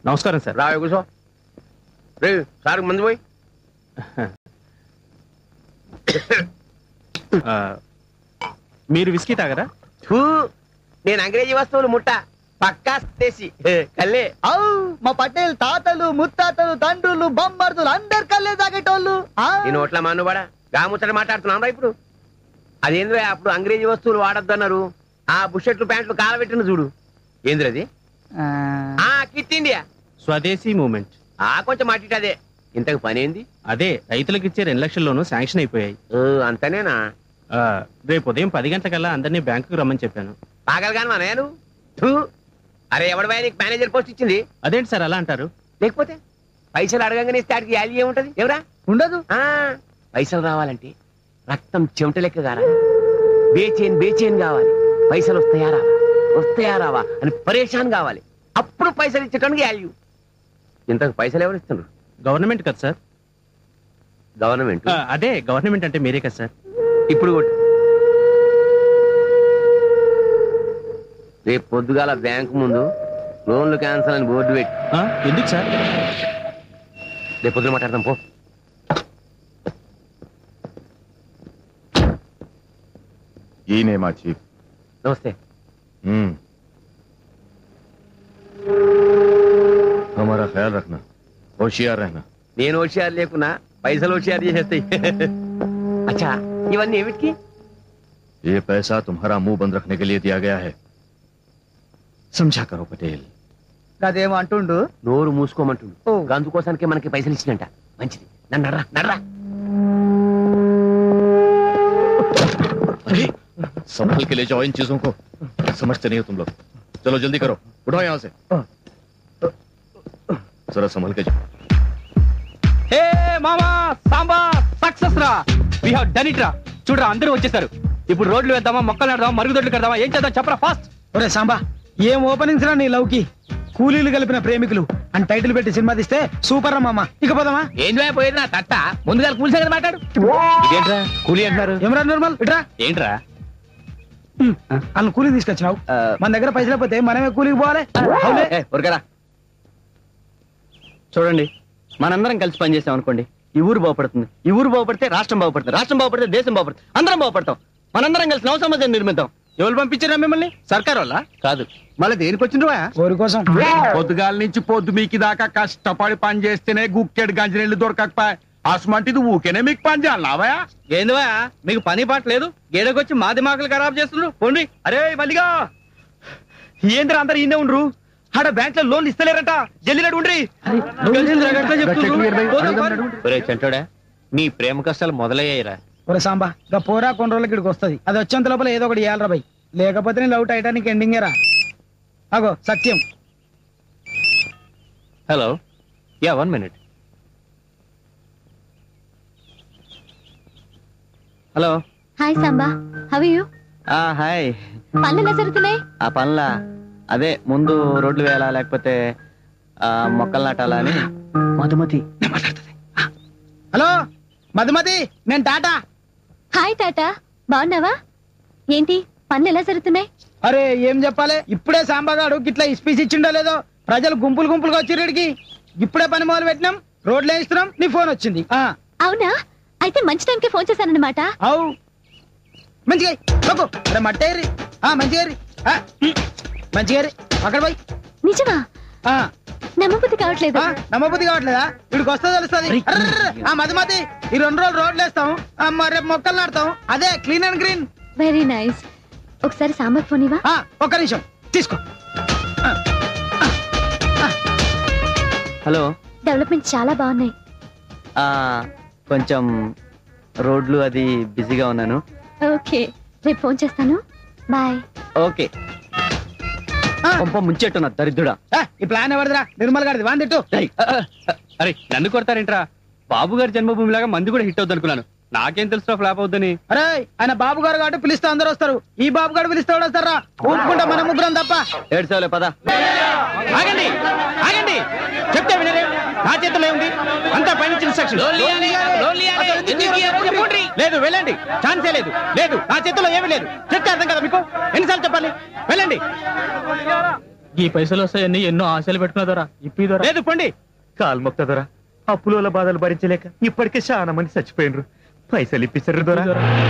నమస్కారం సార్ రావే కూర్చో రే సార్ మంది పోయి ఆ, మీరు విస్కీ తాగరా థూ, నేను అంగ్రేజీ వస్తువులు ముట్ట పక్కా దేశీ కల్లే ఔ మా పటేల్ తాతలు ముత్తాతలు తండ్రులు బొమ్మర్దులు అందరు కళ్ళే తాగేటోళ్ళు ఆ? నేను ఓట్ల మానువాడా గా ముచ్చట మాట్లాడుతున్నాం రా ఇప్పుడు అదేంద్రా అప్పుడు అంగ్రేజీ వస్తువులు వాడొద్దు అన్నారు ఆ బుషెట్లు ప్యాంట్లు కాలబెట్టిన చూడు ఏంద్రది ఆ, ఆ కిట్ ఇండియా స్వదేశీ మూమెంట్ ఆ కొంచెం మాటిట అదే ఇంతకు పని ఏంది అదే రైతులకు ఇచ్చే రెండు లక్షల్లోనూ శాంక్షన్ అయిపోయాయి ఓ, అంతనేనా ఆ, రేపు ఉదయం పది గంటలకల్లా అందరినీ బ్యాంకుకి రమ్మని చెప్పాను పాగలగాను అన్నయ్య నువ్వు థూ. అరే ఎవడి నీకు మేనేజర్ పోస్ట్ ఇచ్చింది అదేంటి సార్ అలా అంటారు లేకపోతే పైసలు అడగంగానే ఇస్తే ఆడికి వాల్యూ ఏముంటది ఎవరా ఉండదు ఆ, పైసలు రావాలంటే రక్తం చెమట లెక్క కారాలి బేచేన్ బేచేన్ కావాలి పైసలు వస్తాయా రావా వస్తాయా రావా అని పరేషాన్ కావాలి అప్పుడు పైసలు ఇచ్చటానికి వాల్యూ ఇంతకు పైసలు ఎవరు ఇస్తున్నారు గవర్నమెంట్ కదా సార్ గవర్నమెంట్ ఆ, అదే గవర్నమెంట్ అంటే మీరే కదా సార్ ఇప్పుడు కొట్టు రేపు పొద్దుగాల బ్యాంకు ముందు లోన్లు క్యాన్సల్ అని బోర్డు పెట్టి ఆ, ఎందుకు సార్ రేపు పొద్దున మాట్లాడదాం పో ये नेम चीफ నమస్తే हम्म हमारा ख्याल रखना होशियार रहना నేను హోషియారు లేకున్నా పైసలు హోషియారు చేసేస్తాయి అచ్చా ఇవన్నీ ఏమిటికి ये पैसा तुम्हारा मुंह बंद रखने के लिए दिया गया है समझा करो पटेल అదేమో అంటుండు నోరు మూసుకోమంటుండు ఓ. గందు కోసానికి మనకి పైసలు ఇచ్చినట్ట మంచిది నన్ను నడ్రా నడ్రా अरे संभल के ले जाओ इन चीजों को समझते नहीं हो तुम लोग चलो जल्दी करो उठाओ यहाँ से जरा संभल के जाओ హే మామా సాంబా సక్సెస్ రా వి హావ్ డన్ ఇట్ రా చూడరా అందరూ వచ్చేసారు ఇప్పుడు రోడ్లు వేద్దామా మొక్కలు నడదామా మరుగుదొడ్లు కడదామా ఏం చేద్దాం చెప్పరా ఫాస్ట్ ఒరే సాంబా ఏం ఓపెనింగ్స్ రా నీ లవ్కి కూలీలు కలిపిన ప్రేమికులు అని టైటిల్ పెట్టి సినిమా తీస్తే సూపర్ రా మామ ఇక పోదామా ఏంటి పోయేది నా తట్ట ముందుగా కూలి సంగతి మాట్లాడు ఇదేంట్రా కూలి అంటున్నారు ఏమరా నిర్మల్ ఇట్రా ఏంట్రా వాళ్ళు కూలీ తీసుకొచ్చినావు మన దగ్గర పైసలు పోతే మనమే కూలీకి పోవాలి అవునే? ఉరకరా చూడండి మనందరం కలిసి పనిచేసాం అనుకోండి ఈ ఊరు బాగుపడుతుంది ఈ ఊరు బాగుపడితే రాష్ట్రం బాగుపడుతుంది రాష్ట్రం బాగుపడితే దేశం బాగుపడుతుంది అందరం బాగుపడతాం మనందరం కలిసి నవ సమాజం నిర్మిద్దాం ఎవరు పంపించారా మిమ్మల్ని సర్కార్ వల్ల కాదు మళ్ళీ దేనికి వచ్చిండ్రు ఊరి కోసం పొద్దుగాల నుంచి పొద్దు మీకు దాకా కష్టపడి పని చేస్తేనే గుక్కెడు గంజనీళ్ళు దొరకకపోయా అసమంటిది ఊకేనే మీకు పని చేయాలవా ఏందివా మీకు పని పాట లేదు గేడకొచ్చి మా దిమాకులు ఖరాబ్ చేస్తున్నారు పోండి అరే మల్లిగా ఏంద్ర అందరు ఈయనే ఉండ్రు ఆడ బ్యాంక్ లో లోన్ ఇస్తలేరట జల్లి ఉండ్రి చెంటోడా నీ ప్రేమ కష్టాలు మొదలయ్యాయిరా ఒరే సాంబా ఇక పోరా కొన్ని రోజులకి ఇక్కడికి వస్తుంది అది వచ్చేంత లోపల ఏదో ఒకటి ఇవ్వాలి రాబాయ్ లేకపోతే నేను లవ్ టైటానిక్ ఎండింగ్ రా అగో Satyam hello ya one minute hello hi Samba how you hi పనులు ఎలా జరుగుతున్నాయి ఆ పనుల అదే ముందు రోడ్లు వేయాలా లేకపోతే ఆ, మొక్కలు నాటాలా అని మధుమతి హలో మధుమతి నేను టాటా హాయ్ టాటా బాగున్నావా ఏంటి పనులు ఎలా జరుగుతున్నాయి అరే ఏం చెప్పాలి ఇప్పుడే సాంబాగాడు గిట్లా ఇస్పీస్ ఇచ్చిండో లేదో ప్రజలు గుంపులు గుంపులుగా వచ్చిర్రుడికి ఇప్పుడే పని మొదలు పెట్టినాం రోడ్లు వేయిస్తున్నాం నీ ఫోన్ వచ్చింది ఆ అవునా అయితే మంచి టైంకి ఫోన్ చేశానన్నమాట అవు మంచిగా తగ్గు అరే మట్టేరి ఆ మంచిగా ఏరి. ఆ, ఉమ్, మంచిగా ఏరి. అక్కడ పోయి నిజమా ఆ, నమ్మబుద్ధి కావట్లేదు ఆ, నమ్మబుద్ధి కావట్లేదా ఇక్కడికి వస్తే తెలుస్తుంది ఆ మధుమతి ఈ రెండు రోజులు రోడ్లు వేస్తాం ఆ, మరి రేపు మొక్కలు నాడతాం అదే clean and green very nice ఒకసారి సాంబార్ ఫోన్ ఇవా ఆ, ఒక్క నిమిషం తీసుకో హలో డెవలప్మెంట్ చాలా బాగున్నాయి ఆ, కొంచెం రోడ్లు అది బిజీగా ఉన్నాను ఓకే రేపు ఫోన్ చేస్తాను బాయ్ ఓకే ఆ. పంప ముంచెట్టున్నా దరిద్రుడా ఆ, ఈ ప్లాన్ ఎవరిదిరా నిర్మల్ గారిది వాంది తిట్టు అరే నన్ను కొడతారేంట్రా బాబు గారి జన్మభూమి లాగా మంది కూడా హిట్ అవుద్ది అనుకున్నాను నాకేం తెలుసు ఫ్లాప్ అవుద్దని అరే ఆయన బాబు గారు కాబట్టి పిలిస్తే అందరూ వస్తారు ఈ బాబు గారు పిలిస్తే ఎవడు వస్తారా ఊరుకుంటా మన ముగ్గురం తప్ప ఏడ్చావులే పద ఆగండి ఆగండి చెప్తే వినరే నా చేతిలో ఉంది అంతా పైనుంచి ఇన్స్ట్రక్షన్ లేదు వెళ్ళండి ఛాన్సే లేదు లేదు నా చేతిలో ఏమీ లేదు చెప్తే అర్థం కదా మీకు ఎన్నిసార్లు చెప్పాలి వెళ్ళండి ఈ పైసలు వస్తాయని ఎన్నో ఆశలు పెట్టుకున్నా దొరా ఇప్పి దొరా లేదు పండి కాలు మొక్తదొరా అప్పుల బాధలు భరించలేక ఇప్పటికే చాలా మంది చచ్చిపోయినరు పైసలు ఇప్పించరు దొరా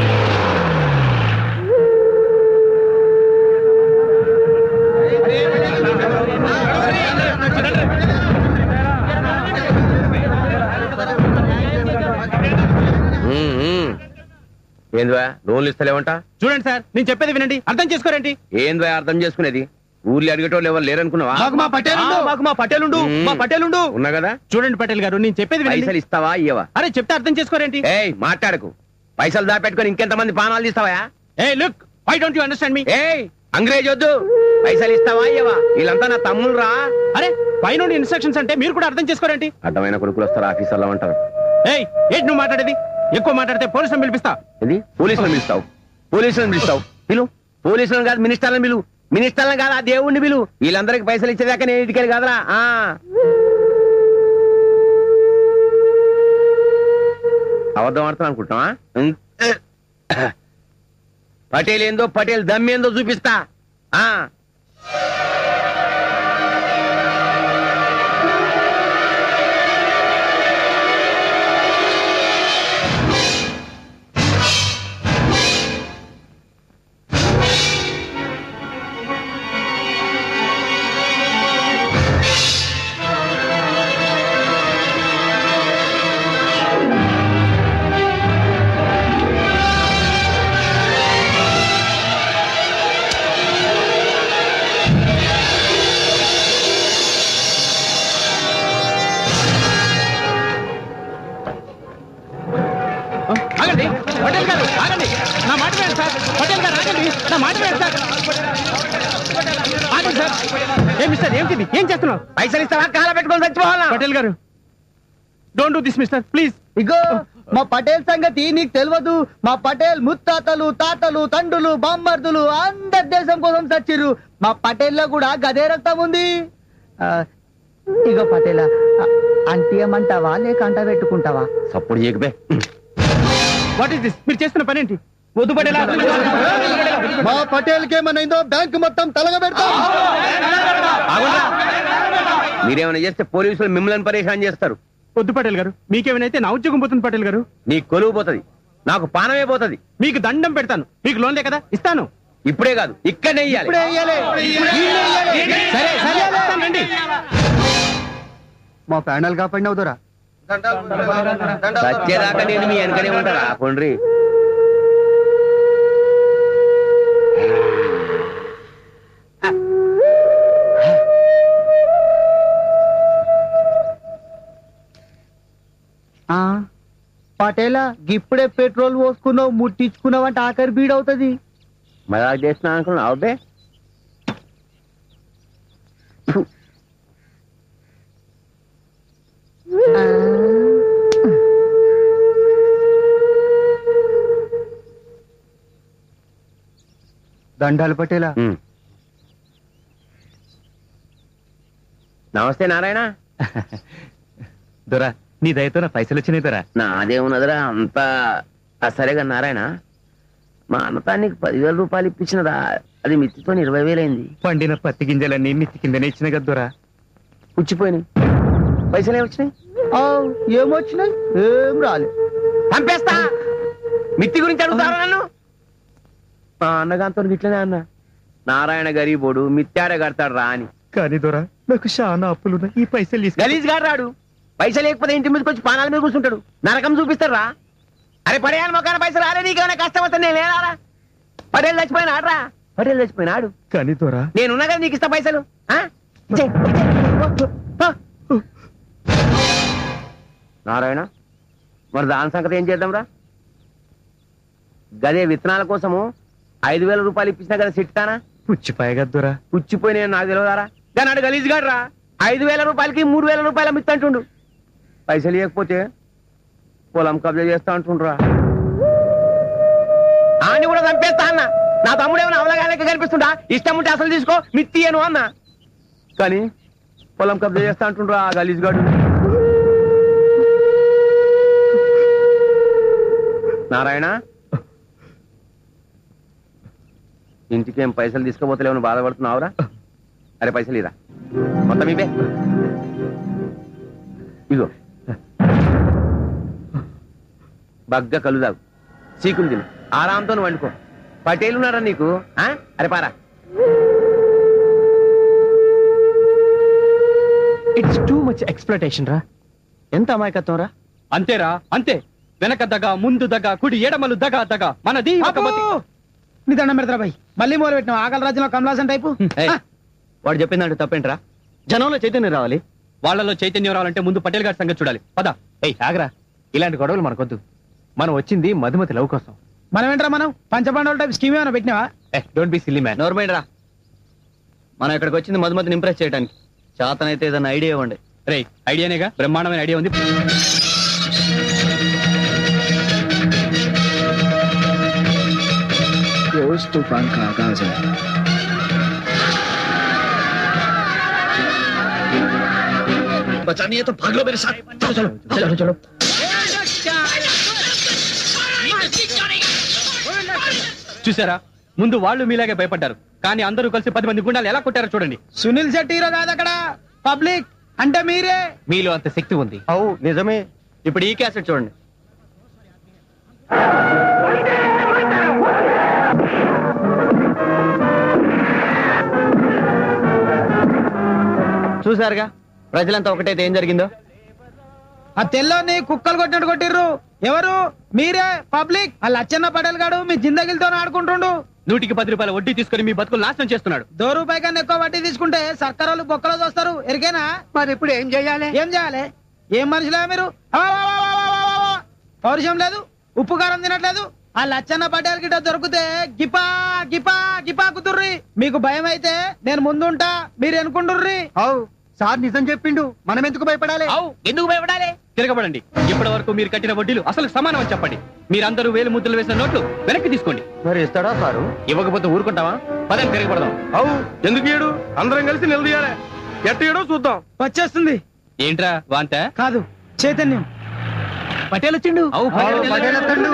ఏంద్వా లోన్లు ఇస్తలేవంట చూడండి సార్ నేను చెప్పేది వినండి అర్థం చేసుకోరేంటి ఏంద్వా అర్థం చేసుకునేది ఊర్లో అడిగేటోళ్ళు ఎవరు లేరనుకున్నావా మాకు మా పటేల్ ఆ, మాకు మా పటేలుండు మ్మ్. మా పటేలుండు ఉన్నా కదా చూడండి పటేల్ గారు నేను చెప్పేది పైసలు వినండి ఇస్తావా ఇయ్యవా అరే చెప్తే అర్థం చేసుకోరేంటి ఏయ్ మాట్లాడకు పైసలు దాపెట్టుకొని ఇంకెంత మంది పానాలు తీస్తావా hey look why don't you understand me hey అంగ్రేజ్ వద్దు పైసలు ఇస్తావా ఇయ్యవా వీళ్ళంతా నా తమ్ముళ్ళు రా అరే పైన ఇన్స్ట్రక్షన్స్ అంటే మీరు కూడా అర్థం చేసుకోరేంటి అడ్డమైన కొడుకులు వస్తారు ఆఫీసర్లో అంటారు ఏయ్ ఏంటి నువ్వు మాట్లాడేది ఎక్కువ మాట్లాడితే పోలీసులను పిలిపిస్తా ఇది పోలీసులను పిలుస్తావు పోలీసులను పిలుస్తావు పిలు పోలీసులను కాదు మినిస్టర్లను పిలు మినిస్టర్లను కాదు ఆ దేవుణ్ణి పిలు వీళ్ళందరికి పైసలు ఇచ్చేదాకా నేను ఇంటికెళ్ళి కాదురా ఆ. అబద్ధం ఆడుతున్నా అనుకుంటున్నావా ఉం. పటేల్ ఏందో పటేల్ దమ్మేందో చూపిస్తా ఆ ఆగండి పటేల్ గారు ఆగండి నా మాట వేయండి సార్ పటేల్ గారు ఆగండి నా మాట వేయండి సార్ ఆగండి సార్ ఏం మిస్టర్ ఏంటిది ఏం చేస్తున్నావు పైసలు ఇస్తావా కాల పెట్టుకొని చచ్చిపోవాలా Patel garu don't do this mister please ఇగో మా పటేల్ సంగతి నీకు తెలియదు మా పటేల్ ముత్తాతలు తాతలు తండ్రులు బామ్మర్దులు అందరి దేశం కోసం చచ్చిర్రు మా పటేల్లో కూడా గదే రక్తం ఉంది ఆ, ఇగో పటేల అంటియమంటావా లేక అంట పెట్టుకుంటావా సప్పుడు చేయకపోయి వాట్ ఈస్ దిస్ మీరు చేస్తున్న పని ఏంటి వద్దు పటేలా మా పటేల్ కేమనైందో బ్యాంక్ మొత్తం తలగబెడతాం ఆగుండ్రా. మీరేమైనా చేస్తే పోలీసులు మిమ్మల్ని పరేషాన్ చేస్తారు వద్దు పటేల్ గారు మీకేమైనా నా ఉద్యోగం పోతుంది పటేల్ గారు నీ కొలువు పోతది నాకు పానమే పోతది మీకు దండం పెడతాను మీకు లోన్లే కదా ఇస్తాను ఇప్పుడే కాదు ఇక్కడనే ఇయ్యాలి ఇప్పుడే ఇయ్యాలి. సరే సరే ఇస్తాను, రండి మా ప్యానల్ కాపాడిన అవుతారా వచ్చేదాకా నేను మీ వెనకనే ఉంటారా కొండ్రి పటేలా ఇప్పుడే పెట్రోల్ పోసుకున్నావు ముట్టించుకున్నావు అంటే ఆఖరి బీడవుతుంది మజాక్ చేస్తున్నా అనుకున్నా అవే దండాలు పటేలా నమస్తే నారాయణ దొరా నీ దయతో నా పైసలు వచ్చినాయి దొరా నాదేమున్నదిరా అంతా ఆ సరేగా నారాయణ మా అన్నతా నీకు పదివేల రూపాయలు ఇప్పించినదా అది మిత్తితో ఇరవై వేలైంది పండిన పత్తి గింజలన్నీ మిత్తి కిందనే ఇచ్చిన కదా దొరా పుచ్చిపోయినాయి పైసలు ఏమొచ్చినాయి ఏమొచ్చినాయి ఏం రాలే పంపేస్తా మిత్తి గురించి అడుగుతారా నన్ను మా అన్నగాంతో ఇట్లనే అన్న నారాయణ గరీబోడు మిత్యాడ కడతాడు రా అని కానీ దొరా నాకు చాలా అప్పులున్నాయి ఈ పైసలు తీసుకు గలీజ్ గారు రాడు పైసలు లేకపోతే ఇంటి మీదకి వచ్చి పానాల మీద కూర్చుంటాడు నరకం చూపిస్తాడు రా అరే పడేయాలి మొక్కన పైసలు రాలే నీకేమైనా కష్టం వస్తే నేను లేనారా పడేళ్ళు చచ్చిపోయినా ఆడరా పడేళ్ళు చచ్చిపోయినాడు కానీ దొరా నేనున్నా కదా నీకు ఇస్తా పైసలు ఆ? ఇచ్చేయ్, ఇచ్చేయ్. పో, పో. నారాయణ మరి దాని సంగతి ఏం చేద్దాంరా గదే విత్తనాల కోసము ఐదు వేల రూపాయలు ఇప్పించినా కదా సిట్టానా పుచ్చిపాయ కదా దొరా పుచ్చిపోయిన నాకు తెలియదారా దాని గలీజ్ గారు రా ఐదు వేల రూపాయలకి మూడు వేల రూపాయలు మిత్తంటుండు పైసలు ఇవ్వకపోతే పొలం కబ్జా చేస్తా అంటుండ్రా ఆని కూడా చంపేస్తా అన్న నా తమ్ముడు ఏమైనా అవలగాలకి కనిపిస్తుండా ఇష్టం ఉంటే అసలు తీసుకో మిత్తియను అన్న కానీ పొలం కబ్జా చేస్తా అంటుండ్రా ఆ గలీజ్ గాడు నారాయణ ఇంటికి ఏం పైసలు తీసుకోపోతలేమని బాధపడుతున్నావురా అరే పైసలు ఇరా మొత్తం ఇవే ఇగో బగ్గ కలు తాగు సీకులు తిను ఆరాంతో వండుకో పటేలు ఉన్నారా నీకు ఆ? అరే పారా ఇట్స్ టూ మచ్ ఎక్స్ప్లెటేషన్ రా ఎంత అమాయకత్వం రా అంతేరా అంతే వెనక దగ ముందు దగ కుడి ఎడమలు దగ దగ మనది ఒక బతి- నీ దండం పెడతా బాయ్ మళ్ళీ మొదలు పెట్టినావు ఆకలి రాజ్యంలో కమలాసన్ టైపు ఏయ్, వాడు చెప్పిందంటే తప్పేంట్రా జనంలో చైతన్యం రావాలి వాళ్ళలో చైతన్యం రావాలంటే ముందు పటేల్ గారి సంగతి చూడాలి పద ఏయ్ ఆగరా ఇలాంటి గొడవలు మనకొద్దు మనం వచ్చింది మధుమతి లవ్ కోసం మనం ఏంట్రా మనం పంచపాండవుల టైప్ స్కీమ్ ఏమైనా పెట్టినావా don't be silly man never mind రా మనం ఇక్కడికి వచ్చింది మధుమతిని ఇంప్రెస్ చేయడానికి చేతనైతే ఏదైనా ఐడియా ఇవ్వండి రే ఐడియానేగా బ్రహ్మాండమైన ఐడియా ఉంది ये उस तूफान का आगाज है बचानी है तो भाग लो मेरे साथ चलो चलो चलो चलो చూసారా ముందు వాళ్ళు మీలాగే భయపడ్డారు కానీ అందరూ కలిసి పది మంది గుండాలు ఎలా కొట్టారో చూడండి సునీల్ శెట్టి హీరో కాదు అక్కడ పబ్లిక్ అంటే మీరే మీలో అంత శక్తి ఉంది అవు నిజమే ఇప్పుడు ఈ క్యాసెట్ చూడండి చూసారుగా ప్రజలంతా ఒకటైతే ఏం జరిగిందో ఆ తెల్లోని కుక్కలు కొట్టినట్టు కొట్టిర్రు ఎవరు మీరే పబ్లిక్ ఆ లచ్చన్న పటేల్ గాడు మీ జిందగిలతో ఆడుకుంటుండు నూటికి పది రూపాయల వడ్డీ తీసుకొని మీ బతుకులు నాశనం చేస్తున్నాడు దో రూపాయి కన్నా ఎక్కువ వడ్డీ తీసుకుంటే సర్కార్ వాళ్ళు బొక్కలో చూస్తారు ఎరికేనా మరి ఇప్పుడు ఏం చేయాలి ఏం చేయాలి ఏం మనుషులే మీరు ఆ, ఆ, ఆ, ఆ, ఆ, ఆ, ఆ. పౌరుషం లేదు ఉప్పు కారం తినట్లేదు ఆ లచ్చన్న పటేల్ గిట్ట దొరికితే గిపా గిపా గిపా కుదుర్రి మీకు భయం అయితే నేను ముందుంటా మీరు ఎనుకుంటుర్రి అవు సార్ నిజం చెప్పిండు మనం ఎందుకు భయపడాలి అవు ఎందుకు భయపడాలి తిరగబడండి ఇప్పటి వరకు మీరు కట్టిన వడ్డీలు అసలు సమానం అని చెప్పండి మీరందరూ వేలు ముద్రలు వేసిన నోట్లు వెనక్కి తీసుకోండి మరి ఇస్తాడా సారు ఇవ్వకపోతే ఊరుకుంటావా పదని తిరగబడదాం అవు ఎందుకు ఏడు అందరం కలిసి నిలదీయాలి ఎట్ట ఏడో చూద్దాం వచ్చేస్తుంది ఏంట్రా వాంత కాదు చైతన్యం పటేల్ వచ్చిండు అవు, పటేల్ వస్తుండు.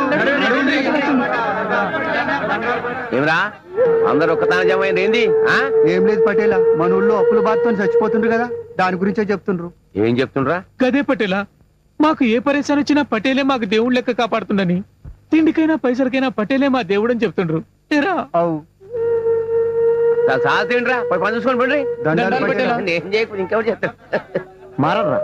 ఏమిరా అందరు ఒక్కతాన జమ అయింది ఏంది ఆ? ఏం లేదు పటేలా మన ఊళ్ళో అప్పుల బాధతో చచ్చిపోతుండ్రు కదా దాని గురించే చెప్తుండ్రు ఏం చెప్తుండ్రా గదే పటేలా మాకు ఏ పరేషాన్ వచ్చినా పటేలే మాకు దేవుడు లెక్క కాపాడుతుండని తిండికైనా పైసలకైనా పటేలే మా దేవుడని చెప్తుండ్రు ఏరా అవు చాలా చాలా తిండ్రా పోయి పని చూసుకొని పండి దండాలు పటేలా. నేను చేయకపోతే ఇంకెవరు చెప్తారు మారర్రా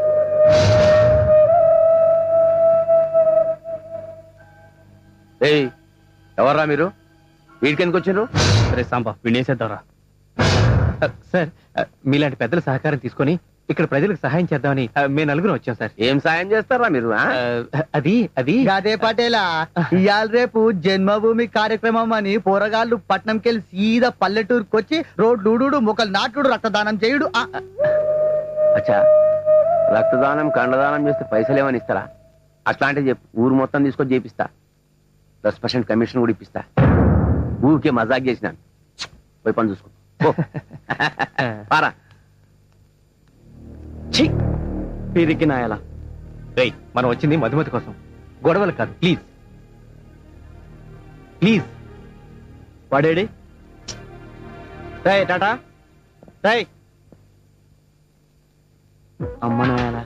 ఏయ్ ఎవర్రా మీరు వీడికి ఎందుకు వచ్చిండ్రు సరే సాంబా వినేసేద్దాంరా సార్ మీలాంటి పెద్దల సహకారం తీసుకొని ఇక్కడ ప్రజలకు సహాయం చేద్దామని ఆ, మేము నలుగురు వచ్చాం సార్ ఏం సాయం చేస్తారా మీరు ఆ? ఆ, అది అది గదే పటేలా ఇవాళ రేపు జన్మభూమి కార్యక్రమం అని పోరగాళ్ళు పట్నంకెళ్ళి సీదా పల్లెటూరుకి వచ్చి రోడ్డు ఊడుడు మొక్కలు నాటుడు రక్తదానం చేయుడు ఆ, ఆ. అచ్చా రక్తదానం కండదానం చేస్తే పైసలు ఏమని ఇస్తారా అట్లాంటివి చెప్పు ఊరు మొత్తం తీసుకొని చేపిస్తా దస్ పర్సెంట్ కమిషన్ కూడా ఇప్పిస్తా ఊరికే మజాక్ చేసినాను పోయి పని చూసుకో పో. పారా ఛీ! పిరికి నాయలా రేయ్ మనం వచ్చింది మధుమతి కోసం గొడవలు కాదు ప్లీజ్ ప్లీజ్ వాడేడి రే టాటా రే అమ్మ నాయలా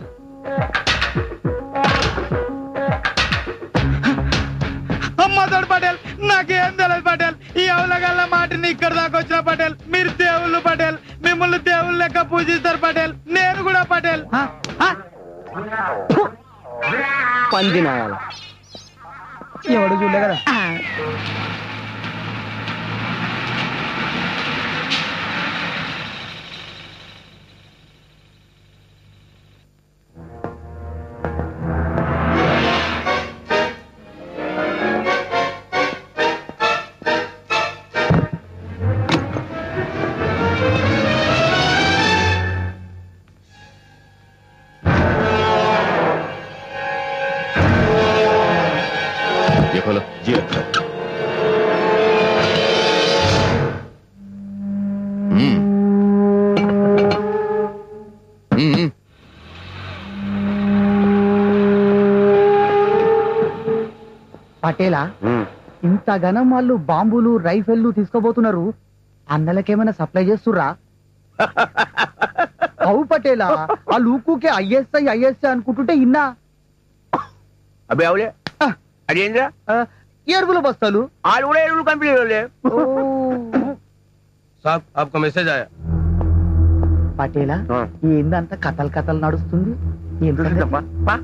అమ్మతోడు పటేల్ నాకేం తెలియదు పటేల్ ఈ అవలగల్ల మాటని ఇక్కడ దాకా వచ్చిన పటేల్ మీరు దేవుళ్ళు పటేల్ మిమ్మల్ని దేవుళ్ళు లెక్క పూజిస్తారు పటేల్ నేను కూడా పటేల్ ఆ, ఆ, పంది నాయాలా ఎవడు చూడలే కదా ये खोलो जी रखो हम्म हम्म పటేలా ఉమ్. ఇంత ఘనం వాళ్ళు బాంబులు రైఫిళ్లు తీసుకోబోతున్నారు అన్నలకేమైనా సప్లై చేస్తుర్రా అవు పటేలా ఆ లూకుకే ఐఎస్ఐ ఐఎస్ఐ అనుకుంటుంటే ఇన్నా అబ్బే అవులే అదేంద్రా ఎరువుల బస్తాలు ఆడు కూడా ఎరువులు కంపెనీ వాళ్ళే సాబ్ ఆప్కో మెసేజ్ ఆయా పటేలా ఆ. ఏందంత కథలు కథలు నడుస్తుంది ఏం సంగతి?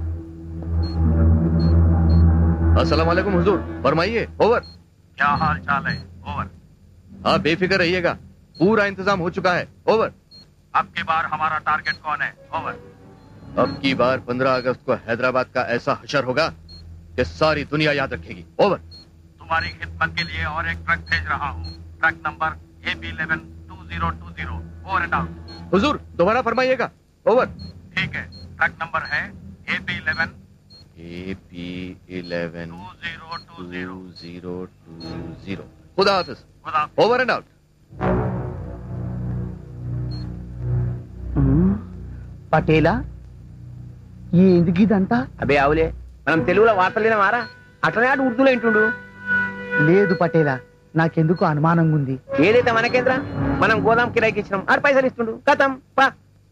अस्सलाम वालेकुम हुजूर फरमाइए ओवर क्या हाल चाल है ओवर आप बेफिक्र रहिएगा पूरा इंतजाम हो चुका है ओवर अब की बार हमारा टारगेट कौन है ओवर अब की बार 15 अगस्त को हैदराबाद का ऐसा हशर होगा कि सारी दुनिया याद रखेगी ओवर तुम्हारी खिदमत के लिए और एक ट्रक भेज रहा हूँ truck number A P eleven two zero two zero over and out हुजूर दोबारा फरमाइएगा ओवर ठीक है ट्रक नंबर है A P eleven A P eleven two zero two two zero zero two zero खुदा हाफिज खुदा ओवर एंड आउट ఉమ్, పటేలా ఏంది ఇదంతా అబ్బే అవులే మనం తెలుగులో వార్తలు మారా అట్లనే ఆడు ఉర్దూలో వింటుండు లేదు పటేలా నాకెందుకు అనుమానంగా ఉంది ఏదైతే మనకేంద్రా మనం గోదాం కిరాయికి ఇచ్చినాం ఆడు పైసలు ఇస్తుండు కథం పా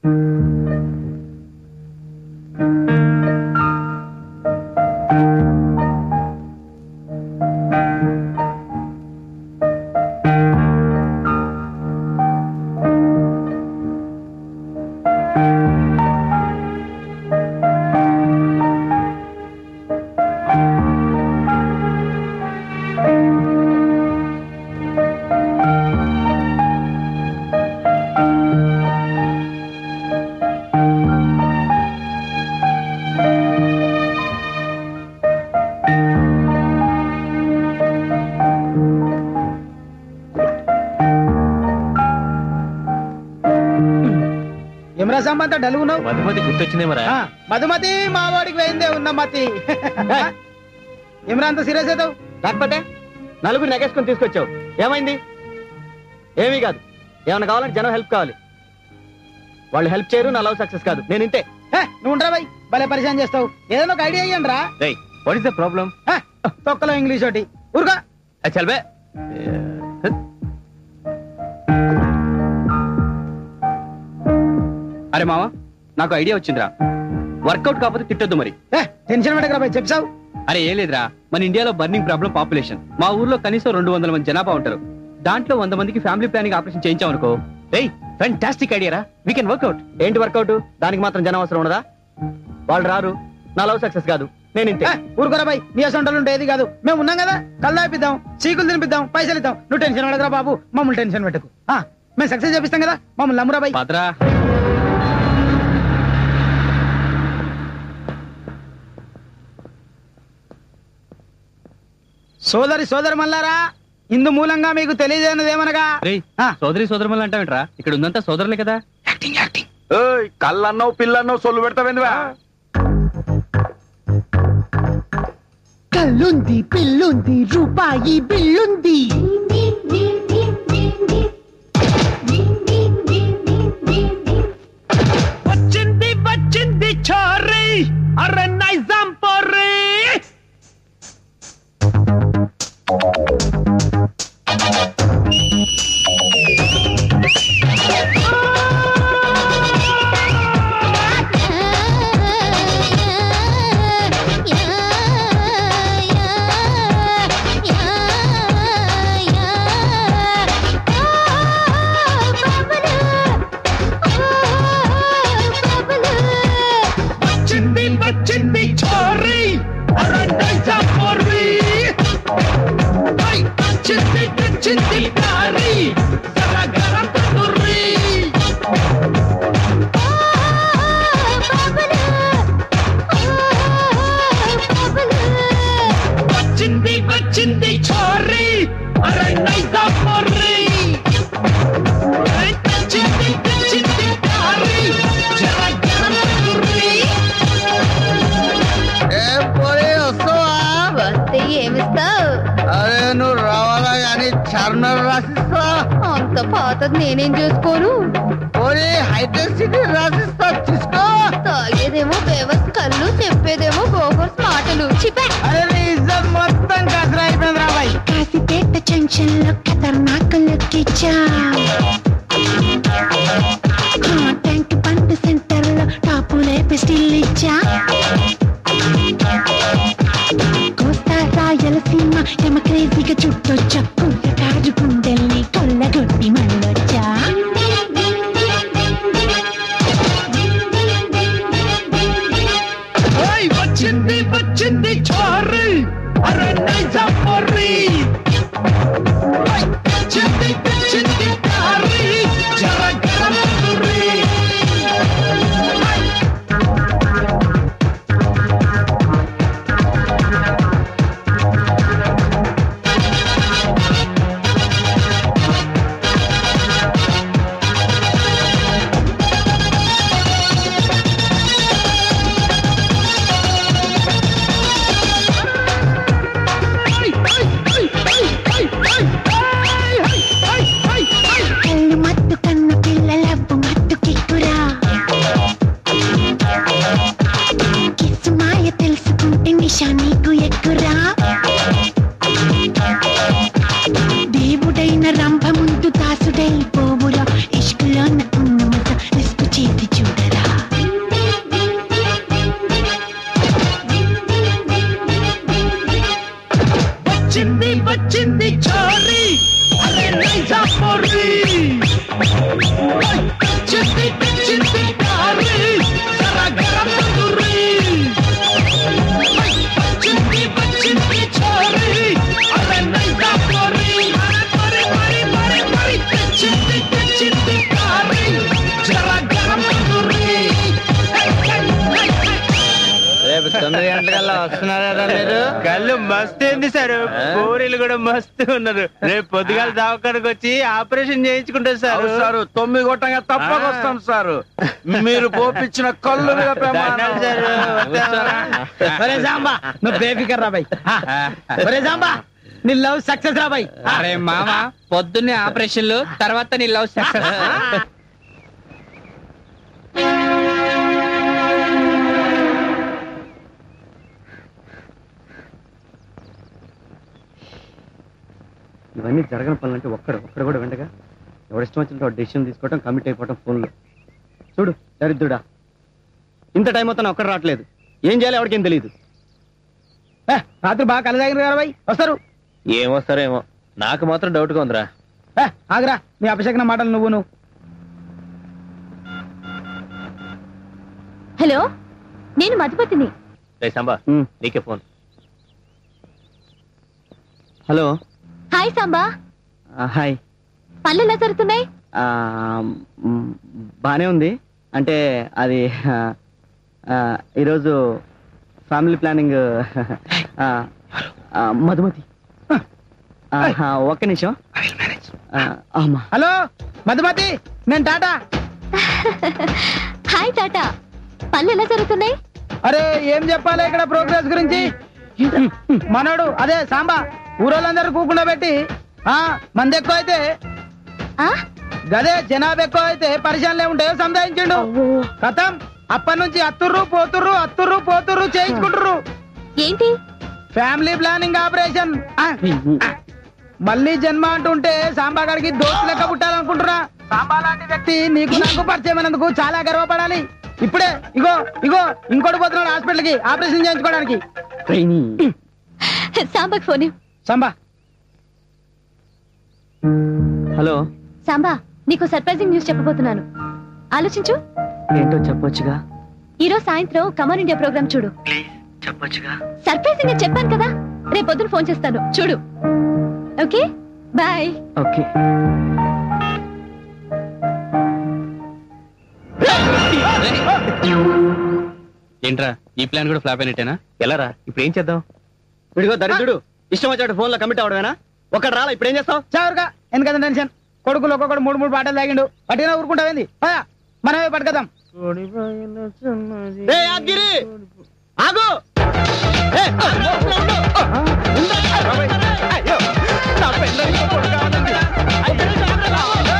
ఎమరా సంబంధ డలుగున్నావు మధుమతి గుర్తొచ్చిందేమరా మధుమతి మా వాడికి పోయిందే ఉన్న మతి ఎమరా అంత సీరియస్ అవుతావు లేకపోతే నలుగురు నగేసుకొని తీసుకొచ్చావు ఏమైంది ఏమీ కాదు ఏమైనా కావాలంటే జనం హెల్ప్ కావాలి వాళ్ళు హెల్ప్ చేయరు నా లవ్ సక్సెస్ కాదు నేను ఇంతే నువ్వు ఉండరా బై భలే పరిచయం చేస్తావు ఏదైనా ఒక ఐడియా ఇయ్యండి రా వాట్ ఇస్ ద ప్రాబ్లం తొక్కలో ఇంగ్లీష్ ఒకటి ఊరుగా చల్ బే అరే మామ నాకు ఐడియా వచ్చిందిరా వర్కౌట్ కాకపోతే తిట్టొద్దు మరి టెన్షన్ పెట్టకరా బై చెప్సావు అరే ఏ లేదురా మన ఇండియాలో బర్నింగ్ ప్రాబ్లం పాపులేషన్ మా ఊర్లో కనీసం రెండు వందల మంది జనాభా ఉంటారు దాంట్లో వంద మందికి ఫ్యామిలీ ప్లానింగ్ ఆపరేషన్ చేయించాం అనుకో ఏయ్ ఫ్యాంటాస్టిక్ ఐడియా రా వీ కెన్ వర్కౌట్ ఏంటి వర్కౌట్ దానికి మాత్రం జనం అవసరం ఉండదా వాళ్ళు రారు నా లవ్ సక్సెస్ కాదు నేను ఇంతే ఊరుకోరా బై నీ అసంటలు ఉంటే ఏది కాదు మేము ఉన్నాం కదా కళ్ళు ఆపిద్దాం చీకులు తినిపిద్దాం పైసలు ఇద్దాం నువ్వు టెన్షన్ పడకరా బాబు మమ్మల్ని టెన్షన్ పెట్టకు ఆ, మేము సక్సెస్ చేపిస్తాం కదా మమ్మల్ని నమ్మురా బై భద్రా సోదరి సోదరు మల్లారా ఇందు మూలంగా మీకు తెలియజేయనది ఏమనగా రే ఆ. సోదరి సోదరుమల్ని అంటావేంట్రా ఇక్కడ ఉందంతా సోదరులే కదా ఏయ్, కళ్ళన్నావు పిల్లన్నావు సొల్లు పెడతావేందివా కల్లుంది పిల్లుంది రూపాయి బిల్లుంది వచ్చింది వచ్చింది చోరీ అరే నైజాం పోరీ వచ్చింది వచ్చింది చోరీ అరే నైజాం పోరీ హై, వచ్చింది వచ్చింది కారీ గర గర తుర్రీ వచ్చింది వచ్చింది చోరీ అరే నైజా పొర్రీ వచ్చింది వచ్చింది కారీ జర గరం తుర్రీ వస్తే ఏమిస్తావు అరే నువ్వు రావాలా కానీ చార్మినార్ రాసిస్తా అంత పాతది నేనేం చేసుకోను ఓరే హైటెక్ సిటీ రాసిస్తా తీసుకో తాగేదేమో బేవస్ కళ్ళు చెప్పేదేమో గోహర్స్ మాటలు చిపే అరే నీ ఇజ్జత్ మొత్తం కసరా అయిపోయింది రాబాయ్ కాసిపేట జంక్షన్ లో ఖతర్నాక్ లెక్కిచ్చా తెచ్చింది తెచ్చింది కారి జర గరం తందూరి వచ్చింది వచ్చింది చోరి అరే నైదా కోరి మరి మరి మరి మరి తెచ్చింది తెచ్చింది కారి జర గరం తందూరి రేపు తొమ్మిది గంటలకల్లా వస్తున్నారా మీరు కళ్ళు మస్తు ఏంది సార్ పూరీలు కూడా మస్తు ఉన్నారు రేపు పొద్దుగాల దవాఖానకు వచ్చి ఆపరేషన్ చేయించుకుంటారు సార్ సారు తొమ్మిది కొట్టంగా తప్పక వస్తాం సారు మీరు పోపించిన కళ్ళు మీద ప్రమాణం. ఒరే సాంబా నువ్వు బేఫికర్ రాబాయ్ ఒరే సాంబా నీ లవ్ సక్సెస్ రాబాయ్ అరే మామ పొద్దున్నే ఆపరేషన్లు తర్వాత నీ లవ్ సక్సెస్ ఇవన్నీ జరగని పనులంటే ఒక్కడ ఒక్కడ కూడా వెంటగా ఎవడిష్టం వచ్చినట్టు డెసిషన్ తీసుకోవడం కమిట్ అయిపోవడం ఫోన్లో చూడు దరిద్రుడా ఇంత టైం అవుతాను ఒక్కడ రావట్లేదు ఏం చేయాలి ఎవరికేం తెలియదు ఏ, రాత్రి బాగా కలదాగిన రాబాయ్ వస్తారు ఏమొస్తారో ఏమో నాకు మాత్రం డౌట్గా ఉందిరా ఏ, ఆగురా నీ అపశకన మాటలు నువ్వు నువ్వు హలో నేను మధుపతిని రే సంబా నీకే phone hello hi Samba hi పనులు ఎలా జరుగుతున్నాయి ఆ, మ్, బానే ఉంది అంటే అది ఆ, ఆ, ఈరోజు ఫ్యామిలీ ప్లానింగ్ ఆ, ఆ, మధుమతి ఆ, ఆ, ఒక్క నిమిషం ఆ, అమ్మా హలో మధుమతి నేను టాటా హాయ్ టాటా పనులు ఎలా జరుగుతున్నాయి అరే ఏం చెప్పాలి ఇక్కడ ప్రోగ్రెస్ గురించి మనోడు అదే సాంబా ఊరోళ్ళందరూ కూకుండా పెట్టి ఆ మంది ఎక్కువ అయితే ఆ గదే జనాభా ఎక్కువ అయితే పరిశాలనే ఉంటాయో సంధాయించిండు కథం అప్పటి నుంచి అత్తుర్రు పోతుర్రు అత్తుర్రు పోతుర్రు చేయించుకుంటుర్రు ఏంటి ఫ్యామిలీ ప్లానింగ్ ఆపరేషన్ ఆ, ఆ. మళ్ళీ జన్మ అంటుంటే సాంబా గారికి దోస్తు లెక్క పుట్టాలనుకుంటున్నా సాంబా లాంటి వ్యక్తి నీకు నాకు పరిచయమైనందుకు చాలా గర్వపడాలి ఇప్పుడే ఇగో ఇగో ఇంకోటి పోతున్నాడు హాస్పిటల్ కి ఆపరేషన్ చేయించుకోవడానికి సాంబాకి ఫోన్ ఇవ్వు. సాంబా హలో సాంబా నీకు సర్ప్రైజింగ్ న్యూస్ చెప్పబోతున్నాను ఆలోచించు ఏంటో చెప్పొచ్చుగా ఈరోజు సాయంత్రం కమన్ ఇండియా ప్రోగ్రామ్ చూడు చెప్పొచ్చుగా సర్ప్రైజింగ్ అని చెప్పాను కదా రేపు పొద్దున ఫోన్ చేస్తాను చూడు ఓకే బాయ్ ఓకే ఏంట్రా ఈ ప్లాన్ కూడా ఫ్లాప్ అయినట్టేనా ఎలారా ఇప్పుడు ఏం చేద్దాం విడిగో దరిద్రుడు ఇష్టం వచ్చాడు ఫోన్ లో కమిట్ అవడమేనా ఒక్కడ రాలా ఇప్పుడు ఏం చేస్తావు చావురుగా ఎందుకంత టెన్షన్ కొడుకులు ఒక్కొక్కడు మూడు మూడు బాటలు తాగిండు పట్టినా ఊరుకుంటావేంది పదా మనమే పట్టుకదాం ఏ యాద్గిరి ఆగు ఏ, ఉండు, ఉండు. ఉండు. అయ్యో, నా పెళ్ళం ఇంకో కొడుకు కావాలండి. ఐదు నిమిషాలు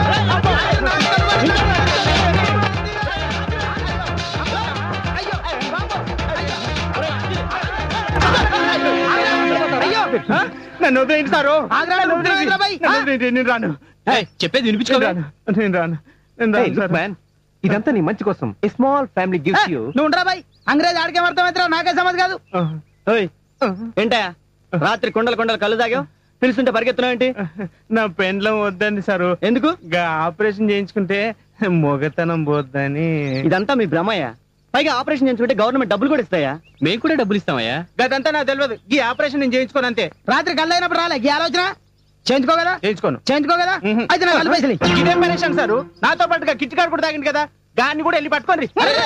అయ్యో ఆ? నన్ను వదిలేయండి సారు ఆగ్రా, నన్ను ఉత్తరం వదిలేయండి. ఏంట్రా భయ్? నన్ను వదిలేయండి, నేను రాను ఏయ్, చెప్పేది నేను వినిపించుకోవే రాను నేను రాను నేను రాను సార్. ఇదంతా నీ మంచి కోసం a small family gives you నువ్వు ఉండరా బాయ్ అంగ్రేజ్ ఆడికే అర్థమైతే నాకే సమజ్ కాదు ఏంటా రాత్రి కొండలు కొండలు కళ్ళు తాగావు పిలుస్తుంటే పరిగెత్తున్నావు ఏంటి నా పెండ్లం వద్దండి సారు ఎందుకు గా ఆపరేషన్ చేయించుకుంటే మొగతనం పోద్దని ఇదంతా మీ భ్రమయ్య పైగా ఆపరేషన్ చేయించుకుంటే గవర్నమెంట్ డబ్బులు కూడా ఇస్తాయా మేము కూడా డబ్బులు ఇస్తామయ్యా గదంతా నాకు తెలియదు ఈ ఆపరేషన్ నేను చేయించుకోను అంతే రాత్రి కళ్ళు అయినప్పుడు రాలే ఈ ఆలోచన చేయించుకో కదా చేయించుకోను చేయించుకో కదా మ్మ్. అయితే నా కళ్ళు పైసలు ఇయ్యి. ఇదేం పరేషాన్ సారు నాతో పాటుగా కిట్ కార్డు కూడా తాగింది కదా గాన్ని కూడా వెళ్ళి పట్టుకోండి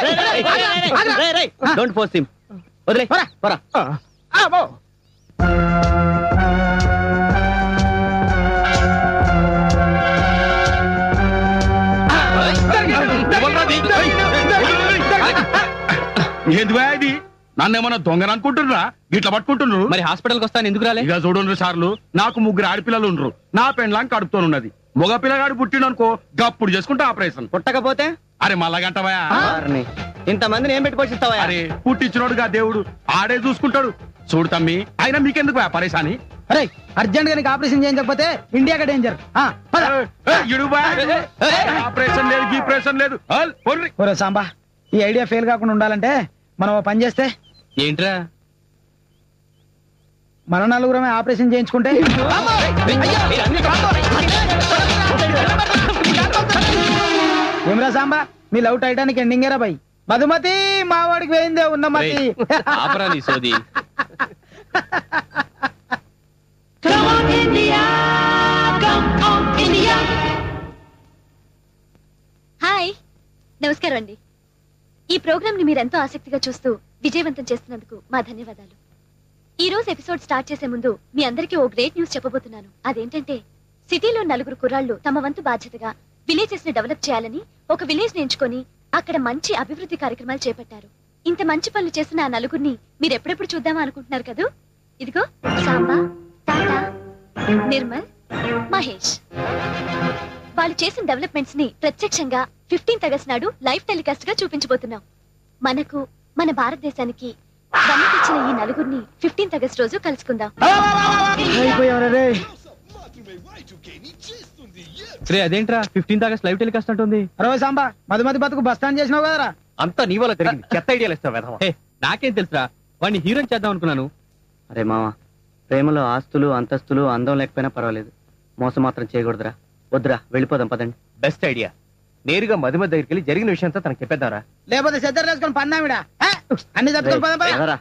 డోంట్ ఫోర్స్ హిమ్ వదిలే పోరా. పోరా ఏంది బా ఇది నన్ను ఏమన్నా దొంగను అనుకుంటున్నారా ఇట్లా పట్టుకుంటున్నారు మరి హాస్పిటల్కి వస్తాను ఎందుకు రాలే ఇక చూడండి సార్లు నాకు ముగ్గురు ఆడపిల్లలు ఉండరు నా పెండ్లాం కడుపుతోనున్నది మగ పిల్లగాడు పుట్టిననుకో గప్పుడు చేసుకుంటా ఆపరేషన్ పుట్టకపోతే అరే మళ్ళగంటవా వారిని. ఇంతమందిని ఏం పెట్టి పోషిస్తావా అరే పుట్టించినోడుగా దేవుడు ఆడే చూసుకుంటాడు చూడు తమ్మి అయినా మీకెందుకు బా పరేశాని అరే అర్జెంట్ గా నీకు ఆపరేషన్ చేయించకపోతే ఇండియాకి డేంజర్ ఆ, పద. ఏ, ఇడు బా. ఆపరేషన్ లేదు గీపరేషన్ లేదు హల్, పొర్రి. ఒరే సాంబా ఈ ఐడియా ఫెయిల్ కాకుండా ఉండాలంటే మనం ఓ పని చేస్తే ఏంట్రా మన నలుగురమే ఆపరేషన్ చేయించుకుంటే ఏం ఏమిరా సాంబా మీ లవ్ టైటానిక్ ఎండింగ్ ఏరా బై మధుమతి మా వాడికి పోయిందే ఉన్నమతి ఆపరా నీ సోది హాయ్ నమస్కారం అండి ఈ ప్రోగ్రామ్ ని మీరెంతో ఆసక్తిగా చూస్తూ విజయవంతం చేస్తున్నందుకు మా ధన్యవాదాలు ఈ రోజు ఎపిసోడ్ స్టార్ట్ చేసే ముందు మీ అందరికీ ఓ గ్రేట్ న్యూస్ చెప్పబోతున్నాను అదేంటంటే సిటీలో నలుగురు కుర్రాళ్ళు తమ వంతు బాధ్యతగా విలేజెస్ ని డెవలప్ చేయాలని ఒక విలేజ్ ని ఎంచుకొని అక్కడ మంచి అభివృద్ధి కార్యక్రమాలు చేపట్టారు ఇంత మంచి పనులు చేసిన ఆ నలుగురిని మీరు ఎప్పుడెప్పుడు చూద్దామా అనుకుంటున్నారు కదూ ఇదిగో సాంబా టాటా నిర్మల్ మహేష్ వాళ్ళు చేసిన డెవలప్మెంట్స్ ని ప్రత్యక్షంగా ఫిఫ్టీన్త్ ఆగస్ట్ నాడు లైవ్ టెలికాస్ట్ గా చూపించబోతున్నాం మనకు మన భారతదేశానికి వన్నెతిచ్చిన ఈ నలుగురిని ఫిఫ్టీన్త్ ఆగస్ట్ రోజు కలుసుకుందాం రే అదేంట్రా ఫిఫ్టీన్త్ ఆగస్ట్ లైవ్ టెలికాస్ట్ అంటుంది అరవై సాంబా మధుమతి బతుకు బస్ స్టాండ్ చేసినావు కదరా అంతా నీ వల్ల జరిగింది చెత్త ఐడియాలు ఇస్తావు వెధవ. హే నాకేం తెలుసురా వాడిని హీరోని చేద్దాం అనుకున్నాను అరే మామ ప్రేమలో ఆస్తులు అంతస్తులు అందం లేకపోయినా పర్వాలేదు మోసం మాత్రం చేయకూడదురా వద్దురా వెళ్ళిపోదాం పదండి బెస్ట్ ఐడియా నేరుగా మధుమతి దగ్గరికి వెళ్ళి జరిగిన విషయంతో తనకి చెప్పేద్దారా లేకపోతే చెద్దరు వేసుకొని పన్నామిడా ఏ? అన్ని తప్పుకొని పద పద. ఎదరా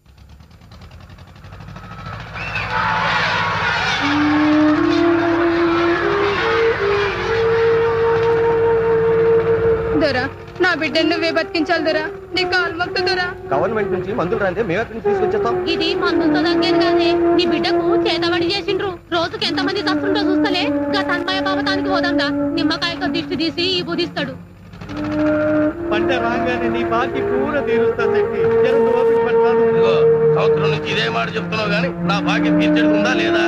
దొరా నా బిడ్డను నువ్వే బతికించాలి దొరా నీ కాలు మొక్కు దొరా గవర్నమెంట్ నుంచి మందులు రాందే మేము ఎక్కడి నుంచి తీసుకొచ్చేస్తాం ఇది మందులతో తగ్గేది కాదే నీ బిడ్డకు చేతబడి చేసిండ్రు రోజుకి ఎంత మంది తస్తుంటో చూస్తలే గా తన్మయ బాబతానికి పోదంగా నిమ్మకాయతో దిష్టి తీసి ఈ బుధిస్తాడు పంట రాగానే నీ బాకి పూర తీరుస్తా శెట్టి జర ఓపిక పట్టాను సంవత్సరం నుంచి ఇదే మాట చెప్తున్నావు కానీ నా భాగ్యం తీర్చేది ఉందా లేదా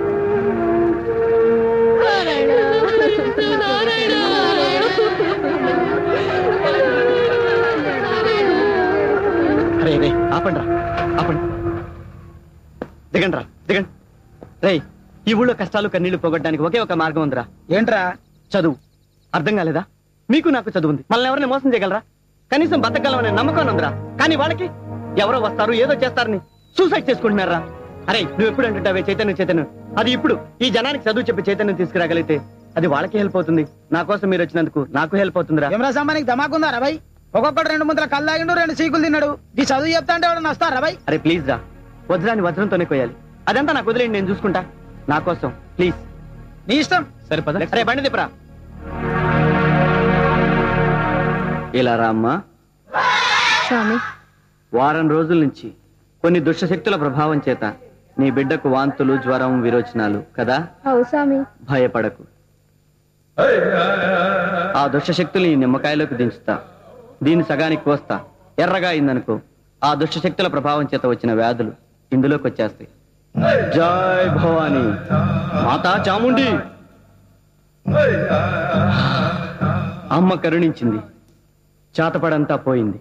అరే రే ఆపండి రా ఆపండి దిగండి రా దిగండి రేయ్ ఈ ఊళ్ళో కష్టాలు కన్నీళ్లు పోగొట్టడానికి ఒకే ఒక మార్గం ఉందిరా ఏంట్రా చదువు అర్థం కాలేదా మీకు నాకు చదువు ఉంది మనల్ని ఎవరిని మోసం చేయగలరా కనీసం బతకగలమనే నమ్మకం ఉందిరా కానీ వాళ్ళకి ఎవరో వస్తారు ఏదో చేస్తారని సూసైడ్ చేసుకుంటున్నారా అరే నువ్వు ఎప్పుడు అంటుంటావే చైతన్యం చైతన్యం అది ఇప్పుడు ఈ జనానికి చదువు చెప్పి చైతన్యం తీసుకురాగలిగితే అది వాళ్ళకి హెల్ప్ అవుతుంది నా కోసం మీరు వచ్చినందుకు నాకు హెల్ప్ అవుతుందిరా ఏమరా సాంబా నీకు ధమాకుందా రబాయ్ ఒక్కొక్కడు రెండు ముందర కల్లాగిండు రెండు సీకులు తిన్నాడు ఈ చదువు చెప్తా అంటే ఎవడన్నా వస్తారా రబాయ్ అరే ప్లీజ్ రా వజ్రాన్ని వజ్రంతోనే కొయ్యాలి అదంతా నాకు వదిలేండి నేను చూసుకుంటా నా కోసం ప్లీజ్ నీ ఇష్టం సరే పద అరే బండి దిప్పరా ఇలా రా అమ్మా స్వామి వారం రోజుల నుంచి కొన్ని దుష్టశక్తుల ప్రభావం చేత నీ బిడ్డకు వాంతులు జ్వరం విరోచనాలు కదా అవు స్వామి భయపడకు ఆ దుష్టశక్తుల్ని ఈ నిమ్మకాయలోకి దించుతా దీన్ని సగానికి కోస్తా ఎర్రగా అయిందనుకో ఆ దుష్టశక్తుల ప్రభావం చేత వచ్చిన వ్యాధులు ఇందులోకి వచ్చేస్తాయి జై భవానీ మాతా చాముండి అమ్మ కరుణించింది చాతపడంతా పోయింది